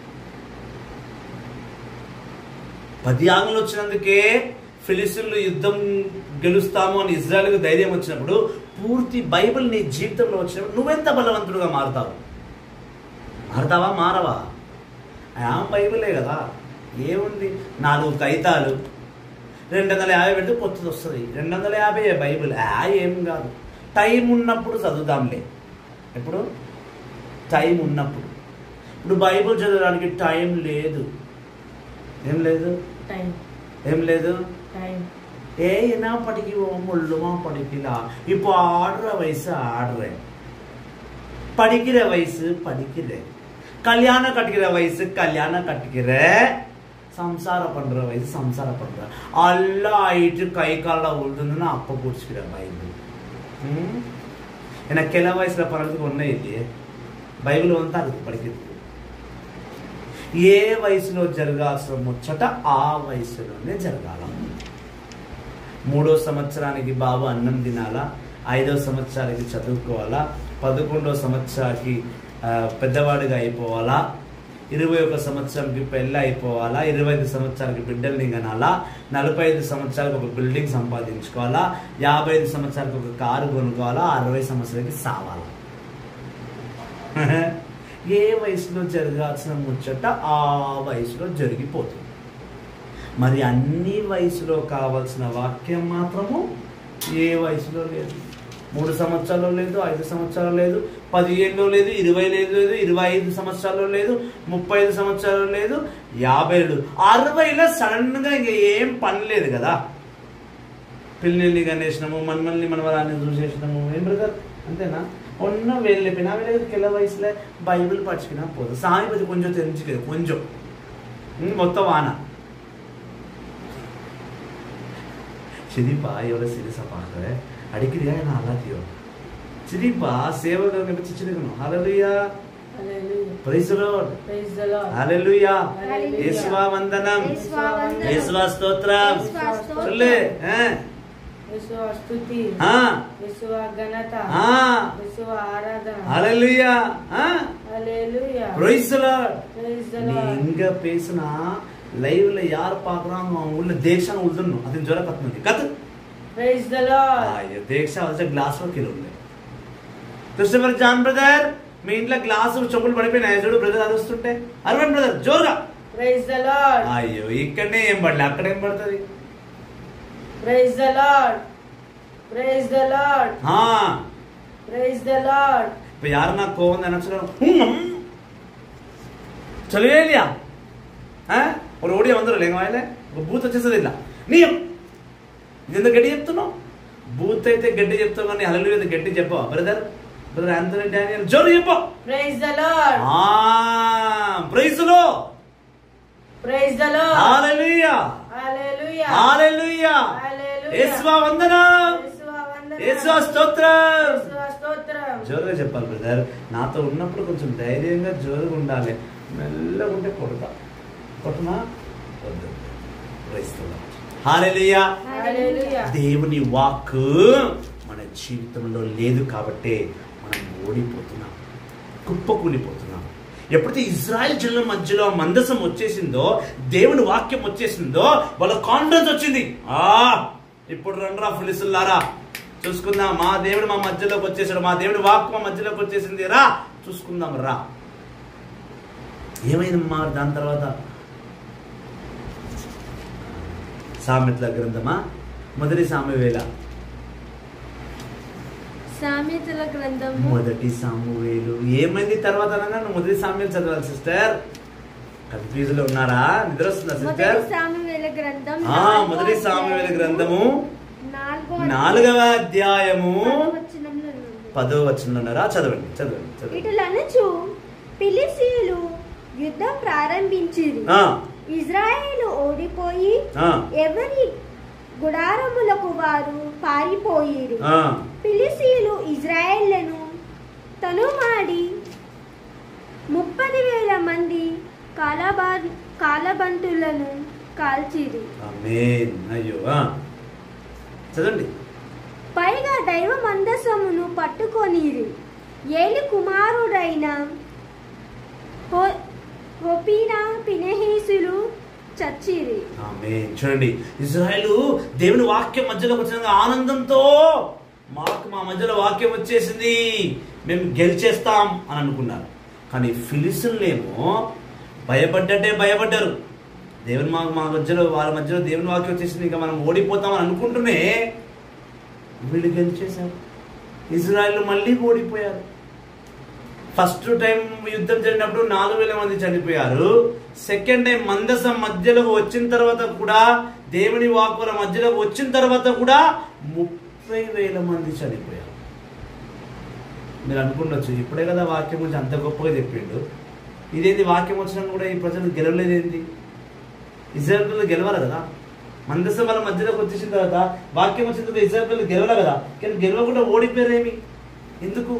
పది ఆంగ్లు వచ్చినందుకే ఫిలిస్తీన్లు యుద్ధం గెలుస్తాము అని ఇజ్రాయెల్కు ధైర్యం వచ్చినప్పుడు పూర్తి బైబిల్ నీ జీవితంలో వచ్చినప్పుడు నువ్వెంత బలవంతుడుగా మారుతావు మారతావా మారవా ఆ బైబిలే కదా ఏముంది నాలుగు కైతాలు రెండు వందల యాభై పెడితే కొత్తది వస్తుంది రెండు వందల యాభై బైబిల్ ఆ ఏం కాదు టైం ఉన్నప్పుడు చదువుదాంలే ఎప్పుడు టైం ఉన్నప్పుడు ఇప్పుడు బైబిల్ చదవడానికి టైం లేదు ఏం లేదు టైం ఏం లేదు టైం ఏ என்னப்படிக்கு முள்ளுமா படிக்கல இப்போ ஆடுற வயசு ஆடுறேன் படிக்கிற வயசு படிக்கிறேன் கல்யாணம் கட்டிக்கிற வயசு கல்யாணம் கட்டிக்கிற சம்சாரம் பண்ற வயசு சம்சாரம் பண்ற எல்லாம் ஆயிட்டு கை காலில் உழுதுன்னு அப்ப குடிச்சுக்கிறேன் பைபிள் ம்? எனக்கு கிள வயசுல படுறதுக்கு ஒன்றும் இல்லையே బైబిల్ అంతా అది పడికింది ఏ వయసులో జరగాల్సిన ముచ్చట ఆ వయసులోనే జరగాల మూడో సంవత్సరానికి బాబు అన్నం తినాలా ఐదో సంవత్సరానికి చదువుకోవాలా పదకొండో సంవత్సరానికి ఆ, పెద్దవాడిగా అయిపోవాలా ఇరవై ఒక సంవత్సరానికి పెళ్ళి అయిపోవాలా ఇరవై ఐదు సంవత్సరాలకి బిడ్డల్ని కనాలా నలభై ఐదు సంవత్సరాలకు ఒక బిల్డింగ్ సంపాదించుకోవాలా యాభై ఐదు సంవత్సరాలకు ఒక కారు కొనుక్కోవాలా అరవై సంవత్సరాలకి సావాలా ఏ వయసులో జరగాల్సిన ముచ్చట ఆ వయసులో జరిగిపోతుంది మరి అన్ని వయసులో కావాల్సిన వాక్యం మాత్రము ఏ వయసులో లేదు మూడు సంవత్సరాలు లేదు ఐదు సంవత్సరాలు లేదు పదిహేనులో లేదు ఇరవై లేదు లేదు ఇరవై ఐదు సంవత్సరాలు లేదు ముప్పై ఐదు సంవత్సరాలు లేదు యాభై లేదు అరవైలో సడన్గా ఇంకా ఏం పని లేదు కదా పిల్లల్ని కనేసినాము మనమల్ని మనవరాన్ని చూసేసినాము ఏం బ్రదర్ అంతేనా ఒన్న వెళ్ళిపోయినా వీళ్ళకి కిల వయసులో బైబిల్ పట్టుకున్నా పోదు సాయిపతి కొంచెం తెలిసి కొంచెం ఉమ్, మొత్తం వాన சிரிப்பா எவ்வளோ சீரியஸாக பார்க்குறேன் ಅಡಿಕಿದೆಯಾ ಏನೋ ಅಲ್ಲತಿಯೋ ಚಿರಿಪ ಸೇವಕರಿಗೆ ಬಿಚ್ಚಿ ಚಿರಿಕನು hallelujah Hallelujah. Price lord Praise the Lord. Hallelujah Hallelujah. ಯೇಸುವ ವಂದನಂ యేసువా వందనం. ಯೇಸುವ ಸ್ತೋತ್ರಂ యేసువా స్తోత్రం. சொல்லு ஆ, ಯೇಸುವ ಸ್ತುತಿ ஆ, ಯೇಸುವ ಘನತ ஆ. ಯೇಸುವ ಆರಾಧನ ஹalleluya ஆ, Hallelujah. praise the Lord Praise the நீ Lord. எங்க பேசினா லைவ்ல யார் பாக்குறாங்க அவன் உள்ள தேக்ஷான உழுதுணும் அது ಜ್ವರ ಕತ್ನಲ್ಲಿ ಕತ್ Praise the Lord. అయ్యో దీక్ష వచ్చే గ్లాస్ లో కిలో ఉంది క్రిస్టఫర్ జాన్ బ్రదర్ మీ ఇంట్లో గ్లాసు చెప్పులు పడిపోయినాయి చూడు బ్రదర్ అది వస్తుంటే అరవన్ బ్రదర్ జోరుగా Praise the Lord. అయ్యో ఇక్కడనే ఏం పడలే అక్కడ ఏం పడుతుంది Praise the Lord. Praise the Lord. ఆ, Praise the Lord. இப்ப யாரு நான் கோவம் நினைச்சுக்கிறோம் சொல்லவே இல்லையா ఆ? ஒரு ఓడియా வந்துடும் లేక వాయిలే ఒక బూత్ వచ్చేసేది ఇలా నీ ఇది ఎంత గట్టి చెప్తున్నావు బూత్ అయితే గట్టి చెప్తావు కానీ హల్లు అయితే గట్టి చెప్పవా బ్రదర్ బ్రదర్ ఆంథనీ డానియల్ జోరు చెప్పు Praise the Lord. ప్రైజ్ లో Praise the Lord. Hallelujah Hallelujah. Hallelujah Hallelujah. యేసువా వందనం యేసువ వందనం. యేసువా స్తోత్రం యేసువ స్తోత్రం. జోరుగా చెప్పాలి బ్రదర్ నాతో ఉన్నప్పుడు కొంచెం ధైర్యంగా జోరుగా ఉండాలి మెల్లగా ఉంటే కొడతా కొట్టనా వద్దు క్రైస్తవులు. హల్లెలూయా Hallelujah. దేవుని వాక్ మన జీవితంలో లేదు కాబట్టే మనం ఓడిపోతున్నాం కుప్పకూలిపోతున్నాం ఎప్పుడైతే ఇజ్రాయెల్ జనుల మధ్యలో ఆ మందసం వచ్చేసిందో దేవుని వాక్యం వచ్చేసిందో వాళ్ళ కాన్ఫిడెన్స్ వచ్చింది ఆ ఇప్పుడు రండ్రా ఫిలిసుల్లారా చూసుకుందాం మా దేవుడు మా మధ్యలోకి వచ్చేసాడు మా దేవుడి వాక్ మా మధ్యలోకి వచ్చేసింది రా చూసుకుందాం రా ఏమైందమ్మా దాని తర్వాత సామెతల గ్రంథమా మొదటి సామెవేళ సామెతల గ్రంథము మొదటి సామువేలు ఏమైంది తర్వాత అనగా నువ్వు మొదటి సామ్యాలు చదవాలి సిస్టర్ కన్ఫ్యూజ్ లో ఉన్నారా నిద్ర వస్తుందా సిస్టర్ మొదటి సామెవేల గ్రంథం ఆ నాలుగో మొదటి సామువేల అధ్యాయము, గ్రంథము నాలుగో నాలుగవ అధ్యాయము పదవ వచనంలో ఉంది. పదో వచనంలో ఉన్నారా చదవండి చదవండి చదవండి ఇటులనచు ఫిలిస్తీయులు యుద్ధం ప్రారంభించిరి ఆ, ఇజ్రాయేలు ఓడిపోయి ఆ, ఎవరి గుడారములకు వారు పారిపోయిరి ఆ. ఫిలిస్తీయులు ఇజ్రాయేళ్లను తనుమాడి ముప్పది వేల మంది కాలబా కాలబంటులను కాల్చిరి ఆమేన్. అయ్యో ఆ. చదవండి పైగా దైవ మందసమును పట్టుకొనిరి ఏలి కుమారుడైన హో- హోపీనా పినహేసులు చచ్చిరి ఆమె చూడండి ఇజ్రాయెల్ దేవుని వాక్యం మధ్యలోకి వచ్చిన ఆనందంతో మాకు మా మధ్యలో వాక్యం వచ్చేసింది మేము గెలిచేస్తాం అని అనుకున్నారు కానీ ఫిలిసులేమో భయపడ్డట్టే భయపడ్డారు దేవుని మా మా మధ్యలో వాళ్ళ మధ్యలో దేవుని వాక్యం వచ్చేసింది ఇంకా మనం ఓడిపోతాం అని అనుకుంటూనే వీళ్ళు గెలిచేశారు ఇజ్రాయెల్ మళ్ళీ ఓడిపోయారు ఫస్ట్ టైం యుద్ధం జరిగినప్పుడు నాలుగు వేల మంది చనిపోయారు సెకండ్ టైం మందసం మధ్యలోకి వచ్చిన తర్వాత కూడా దేవుని వాకుల మధ్యలోకి వచ్చిన తర్వాత కూడా ముప్పై వేల మంది చనిపోయారు మీరు అనుకుండొచ్చు ఇప్పుడే కదా వాక్యం గురించి అంత గొప్పగా చెప్పిండు ఇదేంది వాక్యం వచ్చినా కూడా ఈ ప్రజలు గెలవలేదేంది ఇజ్రాయల్ పిల్లలు గెలవాలి కదా మందసం వాళ్ళ మధ్యలోకి వచ్చేసిన తర్వాత వాక్యం వచ్చిన తర్వాత ఇజ్రాయల్ పిల్లలు గెలవాలి కదా కానీ గెలవకుండా ఓడిపోయారేమి ఎందుకు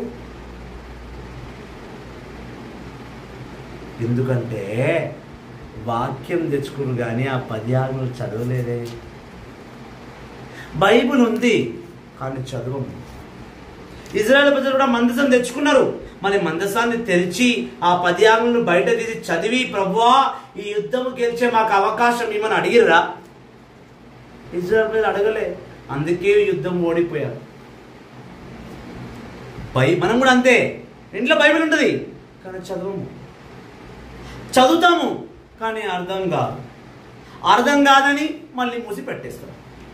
ఎందుకంటే వాక్యం తెచ్చుకుని కానీ ఆ పది ఆజ్ఞలు చదవలేదే బైబిల్ ఉంది కానీ చదవము ఇజ్రాయెల్ ప్రజలు కూడా మందసం తెచ్చుకున్నారు మరి మందసాన్ని తెరిచి ఆ పది ఆజ్ఞలను బయట తీసి చదివి ప్రభువా ఈ యుద్ధం గెలిచే మాకు అవకాశం ఇమ్మని అడిగిర్రా ఇజ్రాయెల్ ప్రజలు అడగలే అందుకే యుద్ధం ఓడిపోయారు బై మనం కూడా అంతే ఇంట్లో బైబిల్ ఉంటుంది కానీ చదవము చదువుతాము కానీ అర్థం కాదు అర్థం కాదని మళ్ళీ మూసి పెట్టేస్తాం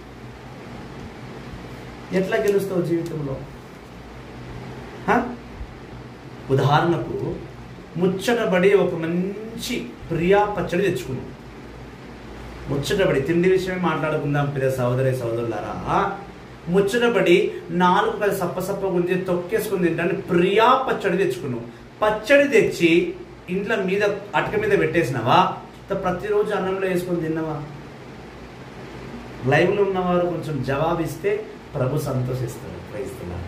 ఎట్లా గెలుస్తావు జీవితంలో హ? ఉదాహరణకు ముచ్చటబడి ఒక మంచి ప్రియా పచ్చడి తెచ్చుకున్నాం ముచ్చటబడి తిండి విషయమే మాట్లాడుకుందాం ప్రియ సహోదరి సహోదరులారా ముచ్చటబడి నాలుగు పది సప్ప సప్ప గురించి తొక్కేసుకుని తింటాను ప్రియా పచ్చడి తెచ్చుకున్నాం పచ్చడి తెచ్చి ఇంట్లో మీద అటక మీద పెట్టేసినావా త- ప్రతిరోజు అన్నంలో వేసుకొని తిన్నావా లైవ్లో ఉన్నవారు కొంచెం జవాబు ఇస్తే ప్రభు సంతోషిస్తాడు క్రైస్తవులు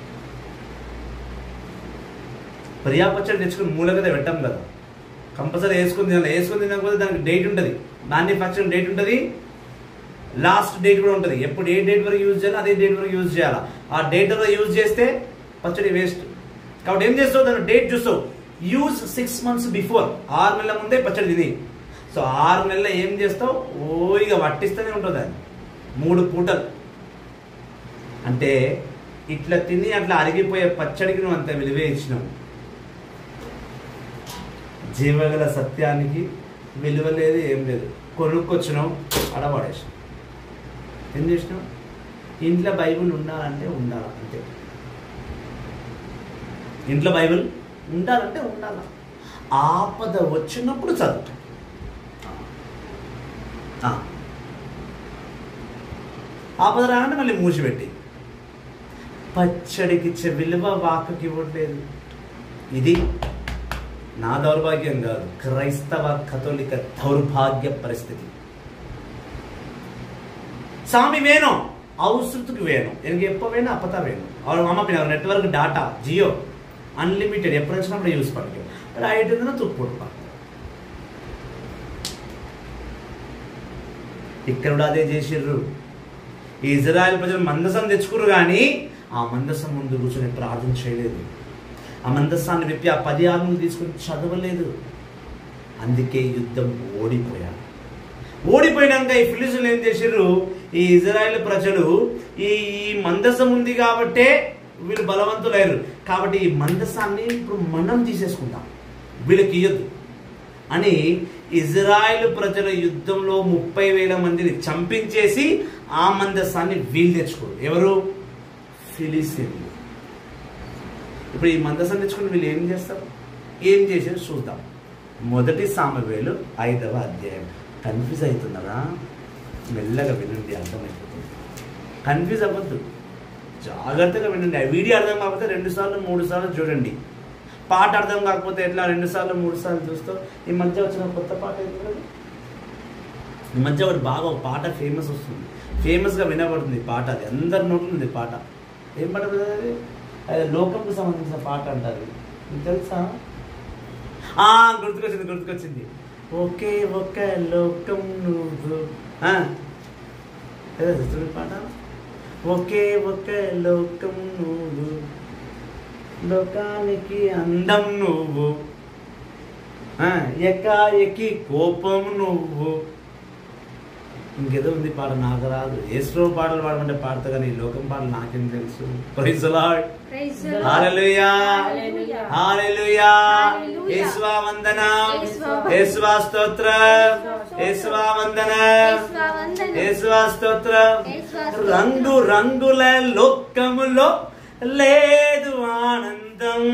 ప్రియా పచ్చడి తెచ్చుకుని మూలకత పెట్టాం కదా కంపల్సరీ వేసుకుని తినాలి వేసుకుని తినకపోతే దానికి డేట్ ఉంటుంది మ్యానుఫ్యాక్చరింగ్ డేట్ ఉంటుంది లాస్ట్ డేట్ కూడా ఉంటుంది ఎప్పుడు ఏ డేట్ వరకు యూజ్ చేయాలి అదే డేట్ వరకు యూజ్ చేయాలి ఆ డేట్ వరకు యూజ్ చేస్తే పచ్చడి వేస్ట్ కాబట్టి ఏం చేస్తావు దాని డేట్ చూస్తావు యూజ్ సిక్స్ మంత్స్ బిఫోర్ ఆరు నెలల ముందే పచ్చడి తిని సో ఆరు నెలల ఏం చేస్తావు ఓ ఇక పట్టిస్తూనే ఉంటుంది అది మూడు పూటలు అంటే ఇట్లా తిని అట్లా అరిగిపోయే పచ్చడికి నువ్వు అంత విలువే ఇచ్చినావు జీవగల సత్యానికి విలువ లేదు ఏం లేదు కొనుక్కొచ్చినావు అడవాడేసినావు ఏం చేసినావు ఇంట్లో బైబిల్ ఉండాలంటే ఉండాలి అంతే ఇంట్లో బైబిల్ ఉండాలంటే ఉండాల ఆపద వచ్చినప్పుడు చదువు ఆ. ఆపద రాగానే మళ్ళీ మూసిపెట్టి పచ్చడికి ఇచ్చే విలువ వాకకి ఇవ్వట్లేదు ఇది నా దౌర్భాగ్యం కాదు క్రైస్తవ కథోలిక దౌర్భాగ్య పరిస్థితి சாமி வேணும் அவசரத்துக்கு வேணும் எனக்கு எப்போ வேணும் அப்போ தான் வேணும் அவர் மாமா பின்ன நெட்ஒர்க் டாட்டா ஜியோ அன்லிமிட்டெட் எப்போ இருந்துச்சுன்னா அப்படி யூஸ் பண்ணிக்கோ அது ஆகிட்டு இருந்ததுன்னா தூக்கு போட்டுப்பாங்க ఇక్కడ కూడా అదే చేసిర్రు ఈ ఇజ్రాయెల్ ప్రజలు మందసం తెచ్చుకుర్రు కానీ ఆ మందసం ముందు కూర్చొని ప్రార్థన చేయలేదు ఆ మందస్సాన్ని విప్పి ఆ పది ఆజ్ఞలు తీసుకొని చదవలేదు అందుకే యుద్ధం ఓడిపోయారు ఓడిపోయినాక ఈ ఫిలిసులు ఏం చేసిర్రు ఈ ఇజ్రాయెల్ ప్రజలు ఈ ఈ మందసం ఉంది కాబట్టే వీళ్ళు బలవంతులయ్యారు కాబట్టి ఈ మందసాన్ని ఇప్పుడు మనం తీసేసుకుంటాం వీళ్ళకి ఇయ్యద్దు అని ఇజ్రాయెల్ ప్రజల యుద్ధంలో ముప్పై వేల మందిని చంపించేసి ఆ మందసాన్ని వీళ్ళు తెచ్చుకోరు ఎవరు ఫిలిస్తీన్లు ఇప్పుడు ఈ మందసం తెచ్చుకుని వీళ్ళు ఏం చేస్తారు ఏం చేసారు చూద్దాం మొదటి సామవేలు ఐదవ అధ్యాయం కన్ఫ్యూజ్ అవుతున్నారా మెల్లగా వినండి అర్థమైపోతుంది కన్ఫ్యూజ్ అవ్వద్దు జాగ్రత్తగా వినండి ఆ వీడియో అర్థం కాకపోతే రెండు సార్లు మూడు సార్లు చూడండి పాట అర్థం కాకపోతే ఎట్లా రెండు సార్లు మూడు సార్లు చూస్తూ ఈ మధ్య వచ్చిన కొత్త పాట ఏంటి కదా? ఈ మధ్య ఒకటి బాగా ఒక పాట ఫేమస్ వస్తుంది ఫేమస్గా వినబడుతుంది ఈ పాట అది అందరి నోట్లో ఉంది ఈ పాట ఏం పాట కదా అది అది లోకంకు సంబంధించిన పాట అంటారు మీకు తెలుసా ఆ, గుర్తుకొచ్చింది గుర్తుకొచ్చింది ఒకే ఒక లోకం నువ్వు ఆ, ఏదో చూస్తుంది పాట ఒకే ఒక లోకం నువ్వు లోకానికి అందం నువ్వు ఆ, ఎకాఎకి కోపం నువ్వు ఇంకేదో ఉంది పాట నాకు రాదు ఏసులో పాటలు పాడమంటే పాడతా కానీ ఈ లోకం పాటలు నాకేం తెలుసు praise Lord Praise the Hallelujah. Lord. Hallelujah Hallelujah. Hallelujah Hallelujah. యేసువా వందనం యేసువా యేసువా స్తోత్రం యేసువా వందనం యేసువా వందనం. యేసువా స్తోత్రం యేసువా స్తోత్రం. రంగు రంగుల లోకములో లేదు ఆనందం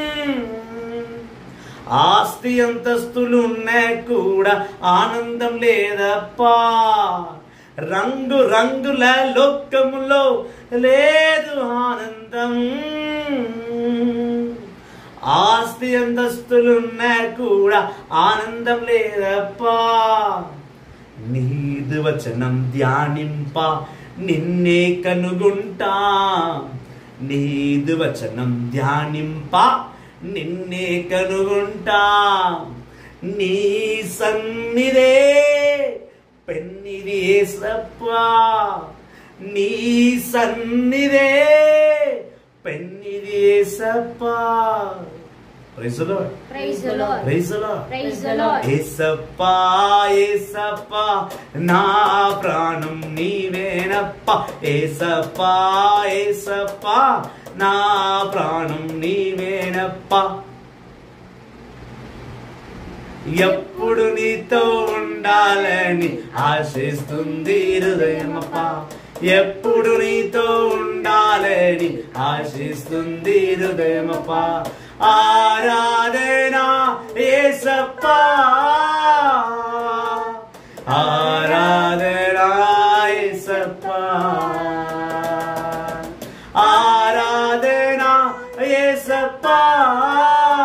ఆస్తి అంతస్తులు ఉన్నాయి కూడా ఆనందం లేదప్పా రంగు రంగుల లోకములో లేదు ఆనందం ఆస్తి అంతస్తులున్నా కూడా ఆనందం లేదప్పా నీదు వచనం ధ్యానింప నిన్నే కనుగుంటా నీదు వచనం ధ్యానింప నిన్నే కనుగుంటా నీ సన్నిదే పెన్నిది ఏసప్పా నీ సన్నిదే పెన్నిది ఏసప్పా praise Lord Praise the Lord. Praise Lord Praise the Lord. ఏసప్పా ఏసప్పా నా ప్రాణం నీవేనప్ప ఏసప్పా ఏసప్పా నా ప్రాణం నీవేనప్ప ఎప్పుడు నీతో ఉండాలని ఆశిస్తుంది హృదయమప్ప ఎప్పుడు నీతో ఉండాలని ఆశిస్తుంది హృదయమప్ప ఆరాధనా ఏసప్పా ఆరాధనా ఏసప్పా ఆరాధనా ఏసప్పా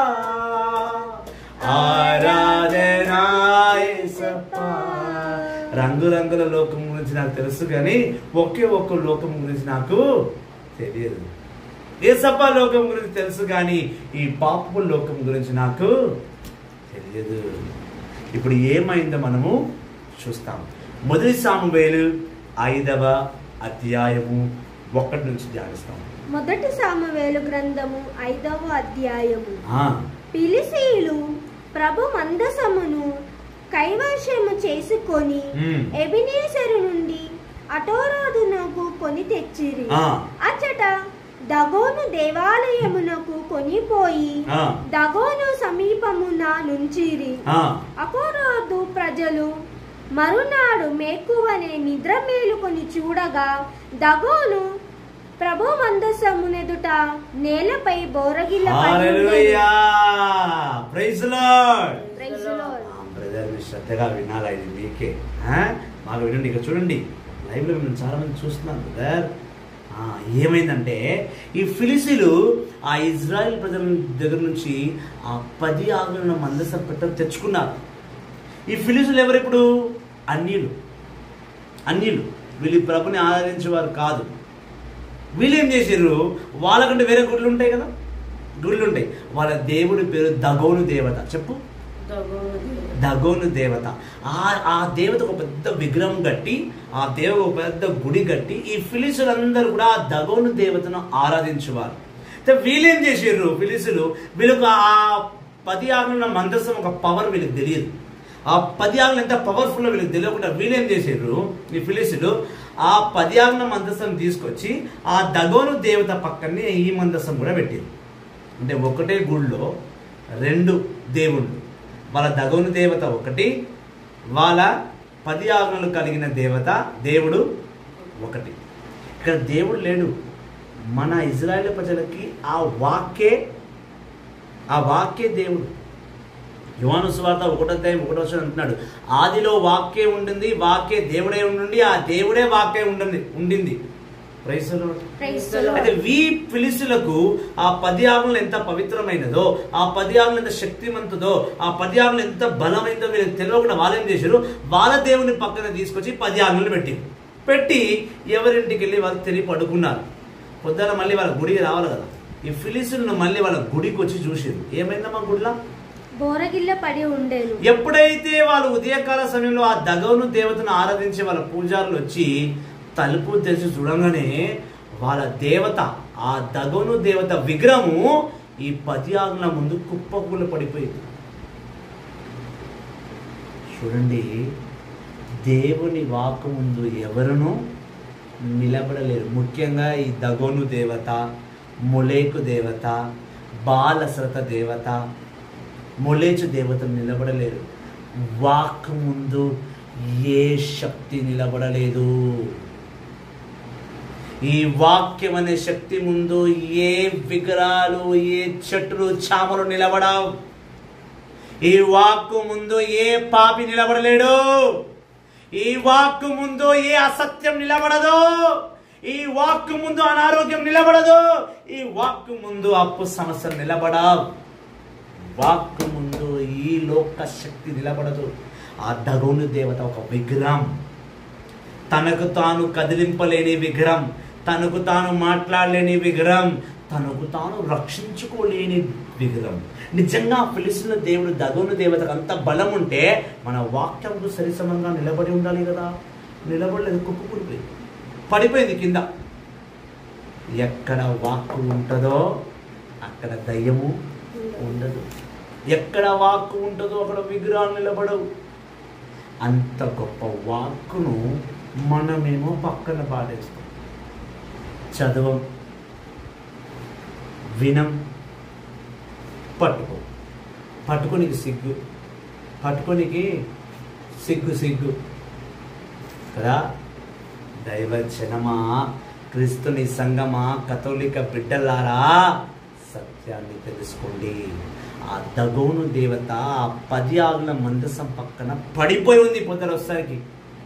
ఆరాధనా ఏసప్పా రంగురంగుల లోకం గురించి నాకు తెలుసు కానీ ఒకే ఒక్క లోకం గురించి నాకు తెలియదు ఏసప్ప లోకం గురించి తెలుసు కానీ ఈ పాపపు లోకం గురించి నాకు తెలియదు ఇప్పుడు ఏమైందో మనము చూస్తాం మొదటి సామువేలు ఐదవ అధ్యాయము ఒకటి నుంచి ధ్యానిస్తాం మొదటి సామవేలు గ్రంథము ఐదవ అధ్యాయము ఆ, పిలిసీయులు ప్రభు మందసమును కైవశము చేసుకొని మ్మ్. ఎబినేసరు నుండి అటోరాదునకు కొని తెచ్చిరి ఆ. అచ్చట దగోను దేవాలయమునకు కొనిపోయి ఆ. దగోను సమీపమున నుంచిరి ఆ, అపోరాదు ప్రజలు మరునాడు మేకువనే నిద్ర మేలుకొని చూడగా దగోను ప్రభు మందసమునెదుట నేలపై బోరగిల్ల hallelujah praise Lord Lord brother మీరు శ్రద్ధగా వినాలా ఇది మీకే ఆ? మాకు వినండి ఇక్కడ చూడండి లైవ్లో మేము చాలా మంది చూస్తున్నాం బ్రదర్ ఆ, ఏమైందంటే ఈ ఫిలిసీలు ఆ ఇజ్రాయెల్ ప్రజల దగ్గర నుంచి ఆ పది ఆగుల మందసం పెట్ట తెచ్చుకున్నారు ఈ ఫిలిసీలు ఎవరు ఇప్పుడు అన్యులు అన్యులు వీళ్ళు ఈ ప్రభుని ఆదరించేవారు కాదు వీళ్ళు ఏం చేసారు వాళ్ళకంటే వేరే గుళ్ళు ఉంటాయి కదా గుళ్ళు ఉంటాయి వాళ్ళ దేవుడి పేరు దగోను దేవత చెప్పు దగోను దేవత ఆ ఆ దేవత ఒక పెద్ద విగ్రహం కట్టి ఆ దేవ ఒక పెద్ద గుడి కట్టి ఈ ఫిలిసులందరూ కూడా ఆ దగోను దేవతను ఆరాధించేవారు అయితే వీళ్ళేం చేసారు ఫిలిసులు వీళ్ళకు ఆ పది ఆరుల మందసం ఒక పవర్ వీళ్ళకి తెలియదు ఆ పది ఆరులు ఎంత పవర్ఫుల్ వీళ్ళకి తెలియకుండా వీళ్ళేం చేసారు ఈ ఫిలిసులు ఆ పది ఆరుల మందసం తీసుకొచ్చి ఆ దగోను దేవత పక్కనే ఈ మందసం కూడా పెట్టారు అంటే ఒకటే గుళ్ళో రెండు దేవుళ్ళు వాళ్ళ దగోను దేవత ఒకటి వాళ్ళ పది ఆజ్ఞలు కలిగిన దేవత దేవుడు ఒకటి ఇక్కడ దేవుడు లేడు మన ఇజ్రాయేల్ ప్రజలకి ఆ వాక్యే ఆ వాక్యే దేవుడు యువాను సువార్త ఒకటో అధ్యాయం ఒకటో వచనం అంటున్నాడు ఆదిలో వాక్యే ఉండింది వాక్యే దేవుడే ఉండి ఆ దేవుడే వాక్యే ఉండింది ఉండింది praise the Lord. Praise the అయితే Lord. వీ ఫిలిస్తులకు ఆ పది ఆజ్ఞలు ఎంత పవిత్రమైనదో ఆ పది ఆజ్ఞలు ఎంత శక్తివంతుదో ఆ పది ఆజ్ఞలు ఎంత బలమైనదో వీళ్ళకి తెలియకుండా వాళ్ళు ఏం చేశారు వాళ్ళ దేవుని పక్కన తీసుకొచ్చి పది ఆజ్ఞలు పెట్టి పెట్టి ఎవరింటికి వెళ్ళి వాళ్ళు తిరిగి పడుకున్నారు పొద్దున మళ్ళీ వాళ్ళ గుడికి రావాలి కదా ఈ ఫిలిస్తులను మళ్ళీ వాళ్ళ గుడికి వచ్చి చూసారు ఏమైందమ్మా గుడిలో బోరగిల్ల పడి ఉండేను ఎప్పుడైతే వాళ్ళు ఉదయకాల సమయంలో ఆ దగవును దేవతను ఆరాధించే వాళ్ళ పూజారులు వచ్చి తలుపు తెరిచి చూడంగానే వాళ్ళ దేవత ఆ దగవును దేవత విగ్రహము ఈ పది ఆజ్ఞల ముందు కుప్పకూల పడిపోయింది చూడండి దేవుని వాకు ముందు ఎవరును నిలబడలేరు ముఖ్యంగా ఈ దగోను దేవత మొలేకు దేవత బాలశ్రత దేవత మొలేచు దేవతలు నిలబడలేరు వాక్ ముందు ఏ శక్తి నిలబడలేదు ఈ వాక్యం అనే శక్తి ముందు ఏ విగ్రహాలు ఏ చెట్లు చామలు నిలబడవు ఈ వాక్కు ముందు ఏ పాపి నిలబడలేడు ఈ వాక్కు ముందు ఏ అసత్యం నిలబడదు ఈ వాక్కు ముందు అనారోగ్యం నిలబడదు ఈ వాక్కు ముందు అప్పు సమస్యలు నిలబడవు వాక్కు ముందు ఈ లోక శక్తి నిలబడదు ఆ దగోను దేవత ఒక విగ్రహం తనకు తాను కదిలింపలేని విగ్రహం తనకు తాను మాట్లాడలేని విగ్రహం తనకు తాను రక్షించుకోలేని విగ్రహం నిజంగా పిలిచిన దేవుడు దగోను దేవతకు అంత బలం ఉంటే మన వాక్యంకు సరిసమంగా నిలబడి ఉండాలి కదా నిలబడలేదు కుప్పుకుడిపోయింది పడిపోయింది కింద ఎక్కడ వాక్కు ఉంటుందో అక్కడ దయ్యము ఉండదు ఎక్కడ వాక్కు ఉంటుందో అక్కడ విగ్రహాలు నిలబడవు అంత గొప్ప వాక్కును మనమేమో పక్కన పాడేస్తాం చదవం వినం పట్టుకో పట్టుకోనికి సిగ్గు పట్టుకోనికి సిగ్గు సిగ్గు కదా దైవజనమా క్రీస్తుని సంగమా కథోలిక బిడ్డలారా సత్యాన్ని తెలుసుకోండి ఆ దగోను దేవత ఆ పది ఆగుల మందసం పక్కన పడిపోయి ఉంది పొద్దున ఒకసారికి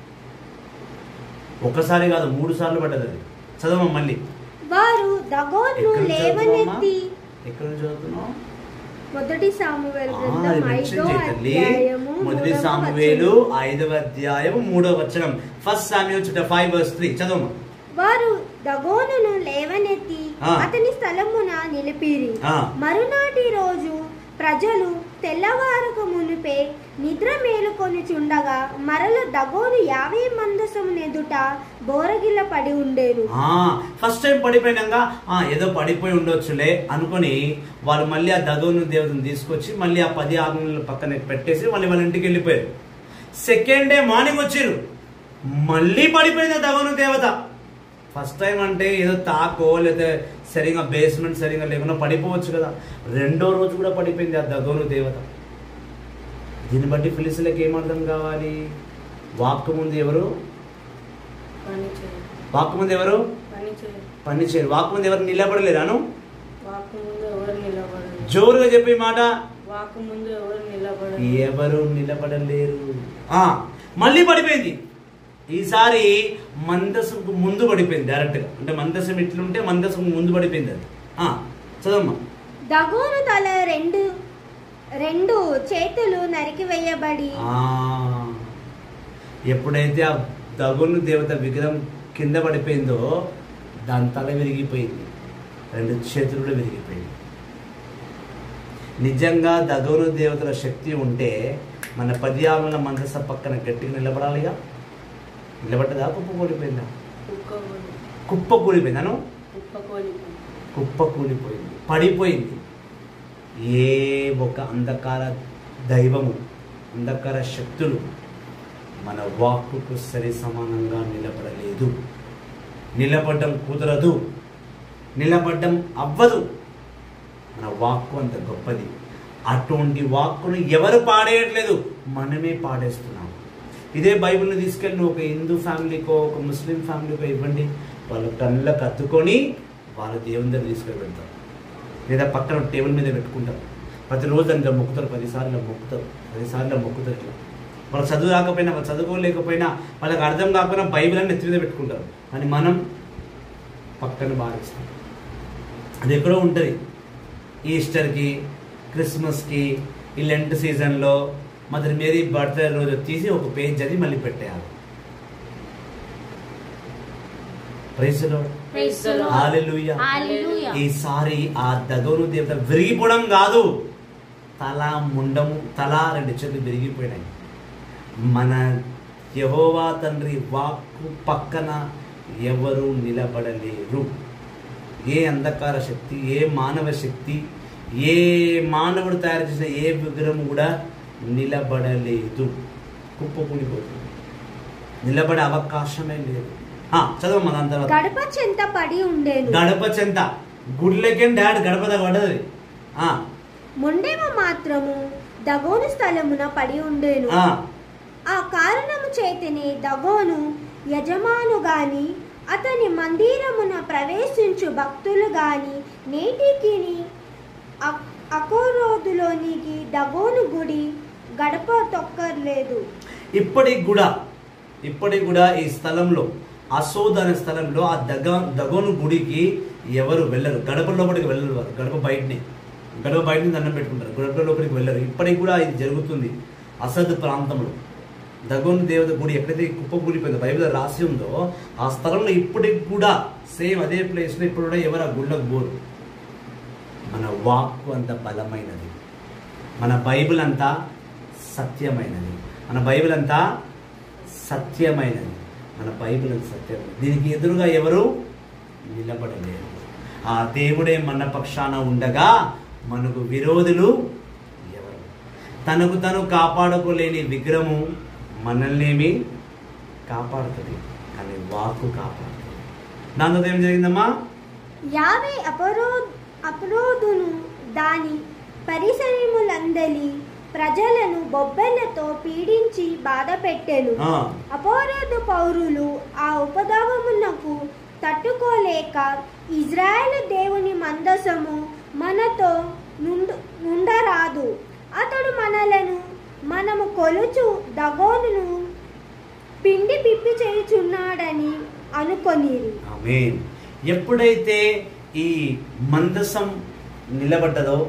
ఒకసారి కాదు మూడు సార్లు పడ్డది అది చదవమ్మా మళ్ళీ వారు దగోను ఎక్కడ నుంచి చదువుతున్నావమ్మా? లేవనెత్తి ఎక్కడ నుంచి చదువుతున్నావు మొదటి సామువేలు ఆ, గ్రంథం అది mention ఐదో చేయి తల్లి. అధ్యాయము మొదటి మూడవ సామువేలు వచనం. ఐదవ అధ్యాయం మూడవ వచనం ఫస్ట్ సామ్యూల్ చుట్ట ఫైవ్ వర్స్ త్రీ చదవమ్మా వారు దగోనును లేవనెత్తి ఆ. అతని స్థలమున నిలిపిరి ఆ. మరునాటి రోజు ప్రజలు తెల్లవారక మునిపే నిద్ర మేలుకొని చుండగా మరల దగోను యాభై మందసము ఎదుట బోరగిల్ల పడి ఉండేను ఫస్ట్ టైం పడిపోయినాక ఆ, ఏదో పడిపోయి ఉండొచ్చులే అనుకొని వాళ్ళు మళ్ళీ ఆ దగోను దేవతను తీసుకొచ్చి మళ్ళీ ఆ పది ఆజ్ఞల పక్కన పెట్టేసి మళ్ళీ వాళ్ళ ఇంటికి వెళ్ళిపోయారు సెకండ్ డే మార్నింగ్ వచ్చిర్రు మళ్ళీ పడిపోయింది ఆ దగోను దేవత ఫస్ట్ టైం అంటే ఏదో తాకో లేదా సరిగా బేస్మెంట్ సరిగా లేకుండా పడిపోవచ్చు కదా రెండో రోజు కూడా పడిపోయింది ఆ దగోను దేవత దీన్ని బట్టి ఫిలిసులకు ఏమర్థం కావాలి వాక్కు ముందు ఎవరు పని చేయి వాక్కు ముందు ఎవరు పని చేయి పని చేయరు వాక్కు ముందు ఎవరు నిలబడలేరాను వాకు ముందు ఎవరు నిలబడరు జోరుగా చెప్పే మాట వాకు ముందు ఎవరు నిలబడరు ఎవరు నిలబడలేరు ఆ మళ్ళీ పడిపోయింది ఈసారి మందసంకు ముందు పడిపోయింది డైరెక్ట్గా అంటే మందసం ఇట్లుంటే మందసం ముందు పడిపోయింది అది ఆ, చదవమ్మా దగోను తల రెండు రెండు చేతులు నరికివేయబడి ఆ, ఎప్పుడైతే ఆ దగును దేవత విగ్రహం కింద పడిపోయిందో దాని తల విరిగిపోయింది రెండు చేతులు కూడా విరిగిపోయింది నిజంగా దగోను దేవతల శక్తి ఉంటే మన పర్యావరణ మందస పక్కన గట్టిగా నిలబడాలిగా నిలబడ్డదా కుప్ప కూలిపోయిందా కుక్క కోలి కుప్ప కూలిపోయిందాను కుక్క కోలిపోయి కుప్ప కూలిపోయింది పడిపోయింది ఏ ఒక అంధకార దైవము అంధకార శక్తులు మన వాక్కుకు సరి సమానంగా నిలబడలేదు నిలబడ్డం కుదరదు నిలబడ్డం అవ్వదు మన వాక్కు అంత గొప్పది అటువంటి వాక్కును ఎవరు పాడేయట్లేదు మనమే పాడేస్తున్నాం ఇదే బైబిల్ని తీసుకెళ్ళి నువ్వు ఒక హిందూ ఫ్యామిలీకో ఒక ముస్లిం ఫ్యామిలీకో ఇవ్వండి వాళ్ళు కళ్ళకు అద్దుకొని వాళ్ళ దేవుని దగ్గర తీసుకొని వెళ్తారు లేదా పక్కన టేబుల్ మీద పెట్టుకుంటారు ప్రతిరోజు అందులో మొక్కుతారు పదిసార్లు మొక్కుతారు పదిసార్లు మొక్కుతారు ఇట్లా వాళ్ళు చదువు రాకపోయినా వాళ్ళు చదువుకోలేకపోయినా వాళ్ళకి అర్థం కాకపోయినా బైబిల్ అని నెత్తి మీద పెట్టుకుంటారు కానీ మనం పక్కన భావిస్తాం అది ఎక్కడో ఉంటుంది ఈస్టర్కి క్రిస్మస్కి ఈ లెంట్ సీజన్లో మదర్ మేరీ బర్త్డే రోజు తీసి ఒక పేజ్ చదివి మళ్ళీ పెట్టేయాలి ప్రైజ్లో Praise the Lord. హల్లెలూయా హల్లెలూయా. ఈసారి ఆ దగోను దేవత విరిగిపోవడం కాదు తల ముండము తల రెండు చేతులు విరిగిపోయినాయి మన యహోవా తండ్రి వాక్కు పక్కన ఎవరు నిలబడలేరు ఏ అంధకార శక్తి ఏ మానవ శక్తి ఏ మానవుడు తయారు చేసిన ఏ విగ్రహం కూడా నిలబడలేదు కుప్పకూలిపోతుంది నిలబడే అవకాశమే లేదు ఆ, చదవమ్మా దాని తర్వాత గడప చెంత పడి ఉండేను గడప చెంత గుడ్లకేం డాడ్ గడప దగ్గర పడ్డది ఆ, మొండెమ మాత్రము దగోను స్థలమున పడి ఉండేను ఆ, ఆ కారణము చేతనే దగోను యజమాను గాని అతని మందిరమున ప్రవేశించు భక్తులు గాని నేటికి అకోరోదులోనికి దగోను గుడి గడప తొక్కర్లేదు ఇప్పటికి కూడా ఇప్పటికి కూడా ఈ స్థలంలో అసోద్ అనే స్థలంలో ఆ దగ దగోను గుడికి ఎవరు వెళ్ళరు గడప లోపలికి వెళ్ళరు వారు గడప బయటనే గడప బయట నుంచి దండం పెట్టుకుంటారు గడప లోపలికి వెళ్ళరు ఇప్పటికి కూడా ఇది జరుగుతుంది అసద్ ప్రాంతంలో దగోను దేవత గుడి ఎక్కడైతే ఈ కుప్ప కూలిపోయిందో బైబిల్ రాసి ఉందో ఆ స్థలంలో ఇప్పటికి కూడా సేమ్ అదే ప్లేస్లో ఇప్పుడు కూడా ఎవరు ఆ గుళ్ళకు పోరు మన వాక్కు అంత బలమైనది మన బైబిల్ అంతా సత్యమైనది మన బైబిల్ అంతా సత్యమైనది మన బైబిల్ అంత సత్యమైనది దీనికి ఎదురుగా ఎవరు నిలబడలేరు ఆ దేవుడే మన పక్షాన ఉండగా మనకు విరోధులు ఎవరు తనకు తను కాపాడుకోలేని విగ్రహము మనల్నేమి కాపాడుతుంది కానీ వాక్కు కాపాడుతుంది దాంతో ఏం జరిగిందమ్మా యావే అపరో అపరోధును దాని పరిసరములందలి ప్రజలను బొబ్బెలతో పీడించి బాధ పెట్టెను ఆ, అపరాధ పౌరులు ఆ ఉపద్రవమునకు తట్టుకోలేక ఇజ్రాయేల్ దేవుని మందసము మనతో నుండు నుండరాదు అతడు మనలను మనము కొలుచు దగోనును పిండి పిప్పి చేయుచున్నాడని అనుకొనిరి ఆమేన్ ఎప్పుడైతే ఈ మందసం నిలబడ్డదో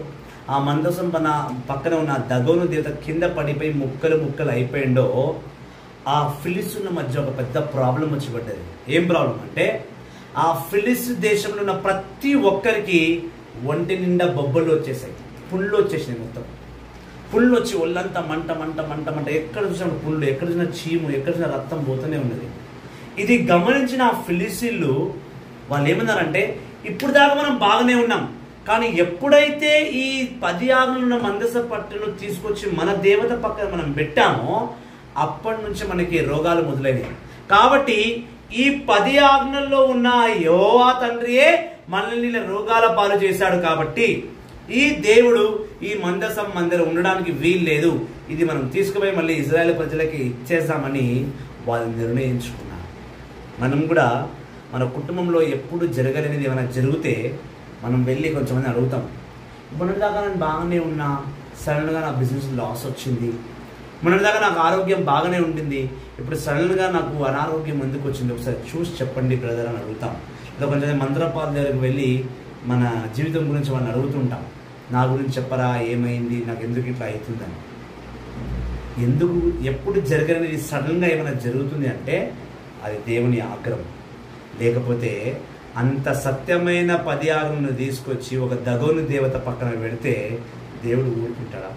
ఆ మందసం పన పక్కన ఉన్న ఆ దగోను దేవత కింద పడిపోయి ముక్కలు ముక్కలు అయిపోయిండో ఆ ఫిలిస్తుల మధ్య ఒక పెద్ద ప్రాబ్లం వచ్చి పడ్డది ఏం ప్రాబ్లం అంటే ఆ ఫిలిస్ దేశంలో ఉన్న ప్రతి ఒక్కరికి ఒంటి నిండా బొబ్బలు వచ్చేసాయి పుళ్ళు వచ్చేసాయి మొత్తం పుళ్ళు వచ్చి ఒళ్ళంతా మంట మంట మంట మంట ఎక్కడ చూసినా పుళ్ళు ఎక్కడ చూసినా చీము ఎక్కడ చూసినా రక్తం పోతూనే ఉన్నది ఇది గమనించిన ఆ ఫిలిసీళ్ళు వాళ్ళు ఏమన్నారంటే ఇప్పుడు దాకా మనం బాగానే ఉన్నాం కానీ ఎప్పుడైతే ఈ పది ఆరులు ఉన్న మందస పట్టును తీసుకొచ్చి మన దేవత పక్కన మనం పెట్టామో అప్పటి నుంచి మనకి రోగాలు మొదలైనవి కాబట్టి ఈ పది ఆజ్ఞల్లో ఉన్న యోవా తండ్రియే మనల్ని ఇలా రోగాల పాలు చేశాడు కాబట్టి ఈ దేవుడు ఈ మందసం మందిరం ఉండడానికి వీలు లేదు ఇది మనం తీసుకుపోయి మళ్ళీ ఇజ్రాయెల్ ప్రజలకి ఇచ్చేసామని వాళ్ళు నిర్ణయించుకున్నారు మనం కూడా మన కుటుంబంలో ఎప్పుడు జరగలేనిది ఏమైనా జరిగితే మనం వెళ్ళి కొంచెమంది అడుగుతాం మొన్నటిదాకా నేను బాగానే ఉన్నా సడన్గా నా బిజినెస్ లాస్ వచ్చింది మొన్నటిదాకా నాకు ఆరోగ్యం బాగానే ఉంటుంది ఇప్పుడు సడన్గా నాకు అనారోగ్యం ఎందుకు వచ్చింది ఒకసారి చూసి చెప్పండి బ్రదర్ అని అడుగుతాం లేదా కొంచెం మంత్రపాల దగ్గరికి వెళ్ళి మన జీవితం గురించి వాళ్ళని అడుగుతుంటాం నా గురించి చెప్పరా ఏమైంది నాకు ఎందుకు ఇట్లా అవుతుందని ఎందుకు ఎప్పుడు జరగనిది సడన్గా ఏమైనా జరుగుతుంది అంటే అది దేవుని ఆగ్రహం లేకపోతే అంత సత్యమైన పది ఆజ్ఞను తీసుకొచ్చి ఒక దగోని దేవత పక్కన పెడితే దేవుడు ఊరుకుంటాడా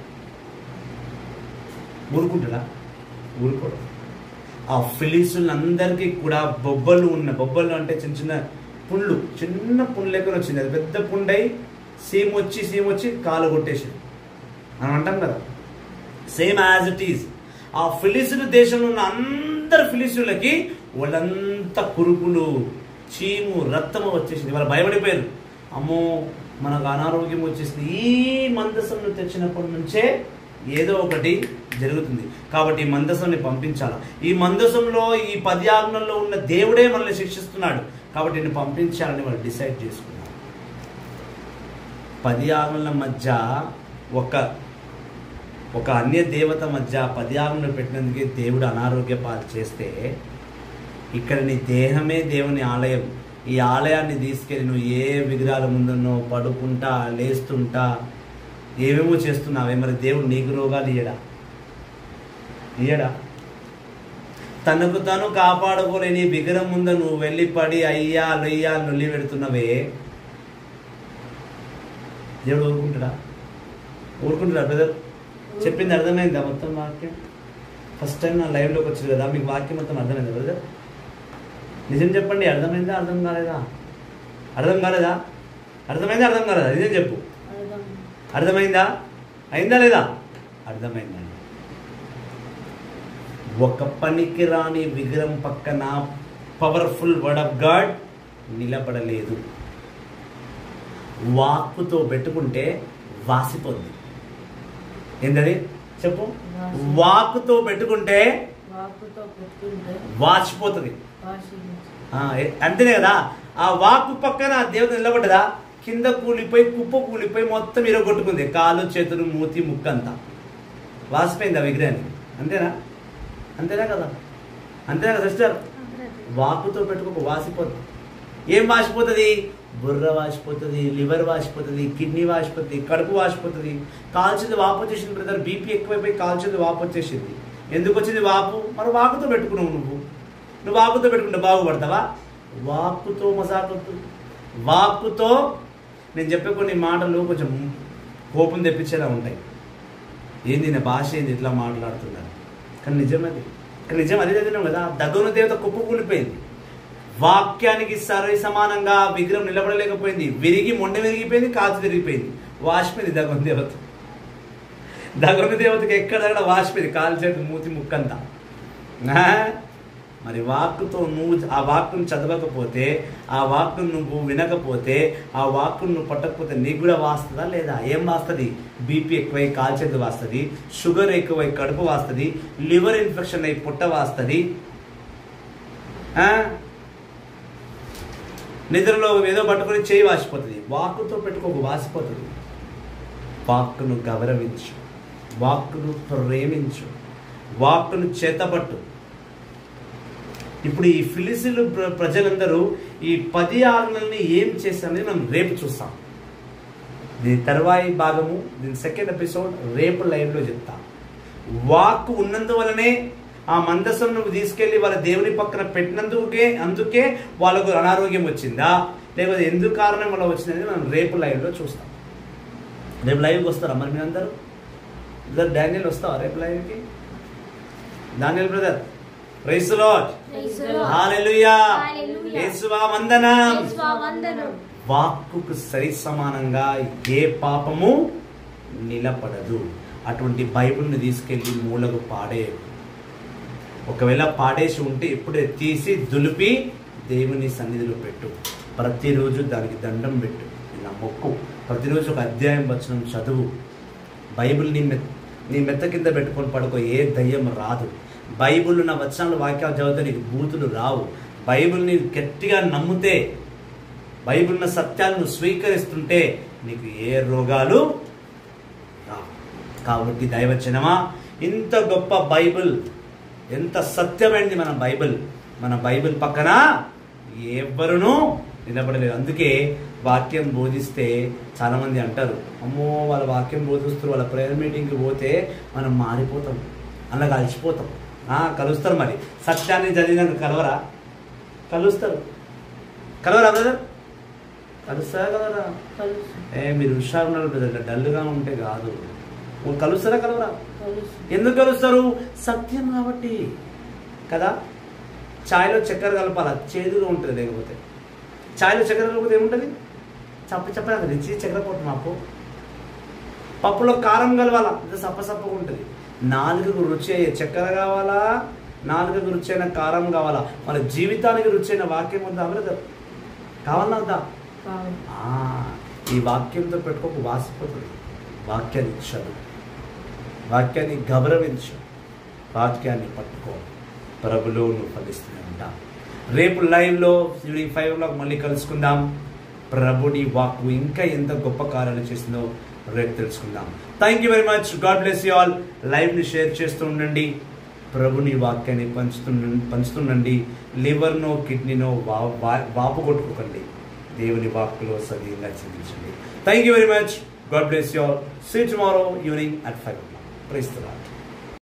ఊరుకుంటాడా ఊరుకోడు ఆ ఫిలిసులందరికీ కూడా బొబ్బలు ఉన్న బొబ్బలు అంటే చిన్న చిన్న పుండ్లు చిన్న పుండ్లు లెక్కన వచ్చింది అది పెద్ద పుండై సీమ్ వచ్చి సీమ్ వచ్చి కాలు కొట్టేసింది మనం అంటాం కదా సేమ్ యాజ్ ఇట్ ఈజ్ ఆ ఫిలిసులు దేశంలో ఉన్న అందరు ఫిలిసులకి వాళ్ళంతా కురుపులు చీము రక్తము వచ్చేసింది వాళ్ళు భయపడిపోయారు అమ్మో మనకు అనారోగ్యం వచ్చేసింది ఈ మందసంను తెచ్చినప్పటి నుంచే ఏదో ఒకటి జరుగుతుంది కాబట్టి ఈ మందసంని పంపించాలి ఈ మందసంలో ఈ పది ఆజ్ఞల్లో ఉన్న దేవుడే మనల్ని శిక్షిస్తున్నాడు కాబట్టి నేను పంపించాలని వాళ్ళు డిసైడ్ చేసుకున్నారు పది ఆజ్ఞల మధ్య ఒక ఒక అన్య దేవత మధ్య పది ఆజ్ఞలు పెట్టినందుకే దేవుడు అనారోగ్య పాలు చేస్తే ఇక్కడ నీ దేహమే దేవుని ఆలయం ఈ ఆలయాన్ని తీసుకెళ్ళి నువ్వు ఏ విగ్రహాల ముందున్నో పడుకుంటా లేస్తుంటా ఏమేమో చేస్తున్నావే మరి దేవుడు నీకు రోగాలు ఇయ్యడా ఇయ్యడా తనకు తను కాపాడుకోలేని విగ్రహం ముందు నువ్వు వెళ్ళి పడి అయ్యా లొయ్యా నొల్లి పెడుతున్నవే దేవుడు ఊరుకుంటాడా ఊరుకుంటాడా బ్రదర్ చెప్పింది అర్థమైందా మొత్తం వాక్యం ఫస్ట్ టైం నా లైవ్లోకి వచ్చింది కదా మీకు వాక్యం మొత్తం అర్థమైందా బ్రదర్ నిజం చెప్పండి అర్థమైందా అర్థం కాలేదా అర్థం కాలేదా అర్థమైందా అర్థం కాలేదా నిజం చెప్పు అర్థం అర్థమైందా అయిందా లేదా అర్థమైందండి ఒక పనికి రాని విగ్రహం పక్కన పవర్ఫుల్ వర్డ్ ఆఫ్ గాడ్ నిలబడలేదు వాక్కుతో పెట్టుకుంటే వాసిపోద్ది ఏంటది చెప్పు వాక్కుతో పెట్టుకుంటే వాకుతో పెట్టుకుంటే వాచిపోతుంది వాసి ఆ, ఏ- అంతేనే కదా ఆ వాక్కు పక్కన ఆ దేవత నిలబడ్డదా కింద కూలిపోయి కుప్ప కూలిపోయి మొత్తం ఇరగొట్టుకుంది కాలు చేతులు మూతి ముక్క అంతా వాసిపోయింది ఆ విగ్రహాన్ని అంతేనా అంతేనా కదా అంతేనా కదా సిస్టర్ వాకుతో పెట్టుకోక వాసిపోతుంది ఏం వాసిపోతుంది బుర్ర వాసిపోతుంది లివర్ వాసిపోతుంది కిడ్నీ వాసిపోతుంది కడుపు వాసిపోతుంది కాల్చింది వాపు వచ్చేసింది బ్రదర్ బీపీ ఎక్కువైపోయి కాల్చింది వాపు వచ్చేసింది ఎందుకు వచ్చింది వాపు మరి వాకుతో పెట్టుకున్నావు నువ్వు నువ్వు వాకుతో పెట్టుకుంటే బాగుపడతావా వాక్కుతో మసాకొద్దు వాక్కుతో నేను చెప్పే కొన్ని మాటలు కొంచెం కోపం తెప్పించేలా ఉంటాయి ఏంది నా భాష ఏంది ఇట్లా మాట్లాడుతున్నారు కానీ నిజం అది కానీ నిజం అదే చదివినాం కదా దగ్గర దేవత కుప్ప కూలిపోయింది వాక్యానికి సరి సమానంగా విగ్రహం నిలబడలేకపోయింది విరిగి మొండ విరిగిపోయింది కాచు విరిగిపోయింది వాసిపోయింది దగ్గర దేవత దగ్గర దేవతకి ఎక్కడ వాసిపోయింది కాలు చేతి మూతి ముక్కంతా ఆ? మరి వాక్కుతో నువ్వు ఆ వాక్కును చదవకపోతే ఆ వాక్కును నువ్వు వినకపోతే ఆ వాక్కును నువ్వు పట్టకపోతే నీకు కూడా వాస్తుందా లేదా ఏం వాస్తుంది బీపీ ఎక్కువై కాల్చేది వాస్తుంది షుగర్ ఎక్కువై కడుపు వాస్తుంది లివర్ ఇన్ఫెక్షన్ అయి పుట్ట వాస్తుంది ఆ? నిద్రలో ఏదో పట్టుకొని చేయి వాసిపోతుంది వాక్కుతో పెట్టుకోకు వాసిపోతుంది వాక్కును గౌరవించు వాక్కును ప్రేమించు వాక్కును చేతపట్టు ఇప్పుడు ఈ ఫిలిసిలు ప్ర- ప్రజలందరూ ఈ పది ఆజ్ఞల్ని ఏం చేశారనేది మనం రేపు చూస్తాం దీని తర్వాయి భాగము దీని సెకండ్ ఎపిసోడ్ రేపు లైవ్లో చెప్తా వాక్ ఉన్నందువలనే ఆ మందసం నువ్వు తీసుకెళ్లి వాళ్ళ దేవుని పక్కన పెట్టినందుకే అందుకే వాళ్ళకు అనారోగ్యం వచ్చిందా లేకపోతే ఎందుకు కారణం వల్ల వచ్చిందని మనం రేపు లైవ్లో చూస్తాం రేపు లైవ్కి వస్తారా మరి మీరందరూ బ్రదర్ డానియల్ వస్తావా రేపు లైవ్కి Daniel brother price Lord Praise the Lord. Hallelujah Hallelujah. యేసువా వందనం యేసువా వందనం. వాక్కుకు సరి సమానంగా ఏ పాపము నిలబడదు అటువంటి బైబిల్ని తీసుకెళ్ళి మూలకు పాడేయదు ఒకవేళ పాడేసి ఉంటే ఇప్పుడే తీసి దులిపి దేవుని సన్నిధిలో పెట్టు ప్రతిరోజు దానికి దండం పెట్టు ఇలా మొక్కు ప్రతిరోజు ఒక అధ్యాయం వచనం చదువు బైబిల్ నీ మె నీ మెత్త కింద పెట్టుకొని పడుకో ఏ దయ్యం రాదు బైబిల్ ఉన్న వచనాలు వాక్యాలు చదివితే నీకు బూతులు రావు బైబిల్ని గట్టిగా నమ్మితే బైబిల్ ఉన్న సత్యాలను స్వీకరిస్తుంటే నీకు ఏ రోగాలు రావు కాబట్టి దైవచనమా ఇంత గొప్ప బైబిల్ ఎంత సత్యమైంది మన బైబిల్ మన బైబిల్ పక్కన ఎవ్వరునూ నిలబడలేదు అందుకే వాక్యం బోధిస్తే చాలా మంది అంటారు అమ్మో వాళ్ళ వాక్యం బోధిస్తారు వాళ్ళ ప్రేయర్ మీటింగ్కి పోతే మనం మారిపోతాం అలా కలిసిపోతాం ఆ, కలుస్తారు మరి సత్యాన్ని చదివినాక కలవరా కలుస్తారు కలవరా బ్రదర్ కలుస్తారా కలవరా కలుసు ఏ మీరు హుషారు ఉన్నారు బ్రదర్ డల్గా ఉంటే కాదు ఓ కలుస్తారా కలవరా కలుసు ఎందుకు కలుస్తారు సత్యం కాబట్టి కదా ఛాయ్లో చక్కెర కలపాలి అది చేదుగా ఉంటుంది లేకపోతే ఛాయ్లో చక్కెర కలిపితే ఏముంటుంది చప్ప చప్ప రుచి చక్కెర పొట్టు మాకు పప్పులో కారం కలవాలా ఇది సప్ప సప్పగా ఉంటుంది నాలుగుకు రుచి అయ్యే చక్కెర కావాలా నాలుగుకు రుచి అయిన కారం కావాలా మన జీవితానికి రుచి అయిన వాక్యం ఉందా బ్రదర్ కావాలా వద్దా కావాలి ఆ, ఈ వాక్యంతో పెట్టుకోక వాసిపోతుంది వాక్యాన్ని చదువు వాక్యాన్ని గౌరవించు వాక్యాన్ని పట్టుకో ప్రభులో నువ్వు ఫలిస్తూనే ఉంటా రేపు లైవ్లో ఈవినింగ్ ఫైవ్ ఓ మళ్ళీ కలుసుకుందాం ప్రభుని వాక్కు ఇంకా ఎంత గొప్ప కార్యాలు చేసిందో రేపు తెలుసుకుందాం thank you very much God bless you all లైవ్ని షేర్ చేస్తూ ఉండండి ప్రభుని వాక్యాన్ని పంచుతుండ పంచుతుండండి లివర్నో కిడ్నీనో వా వా- వాపు కొట్టుకోకండి దేవుని వాక్కులో సజీవంగా చిందించండి thank you very much God bless you all see tomorrow evening at five praise the lord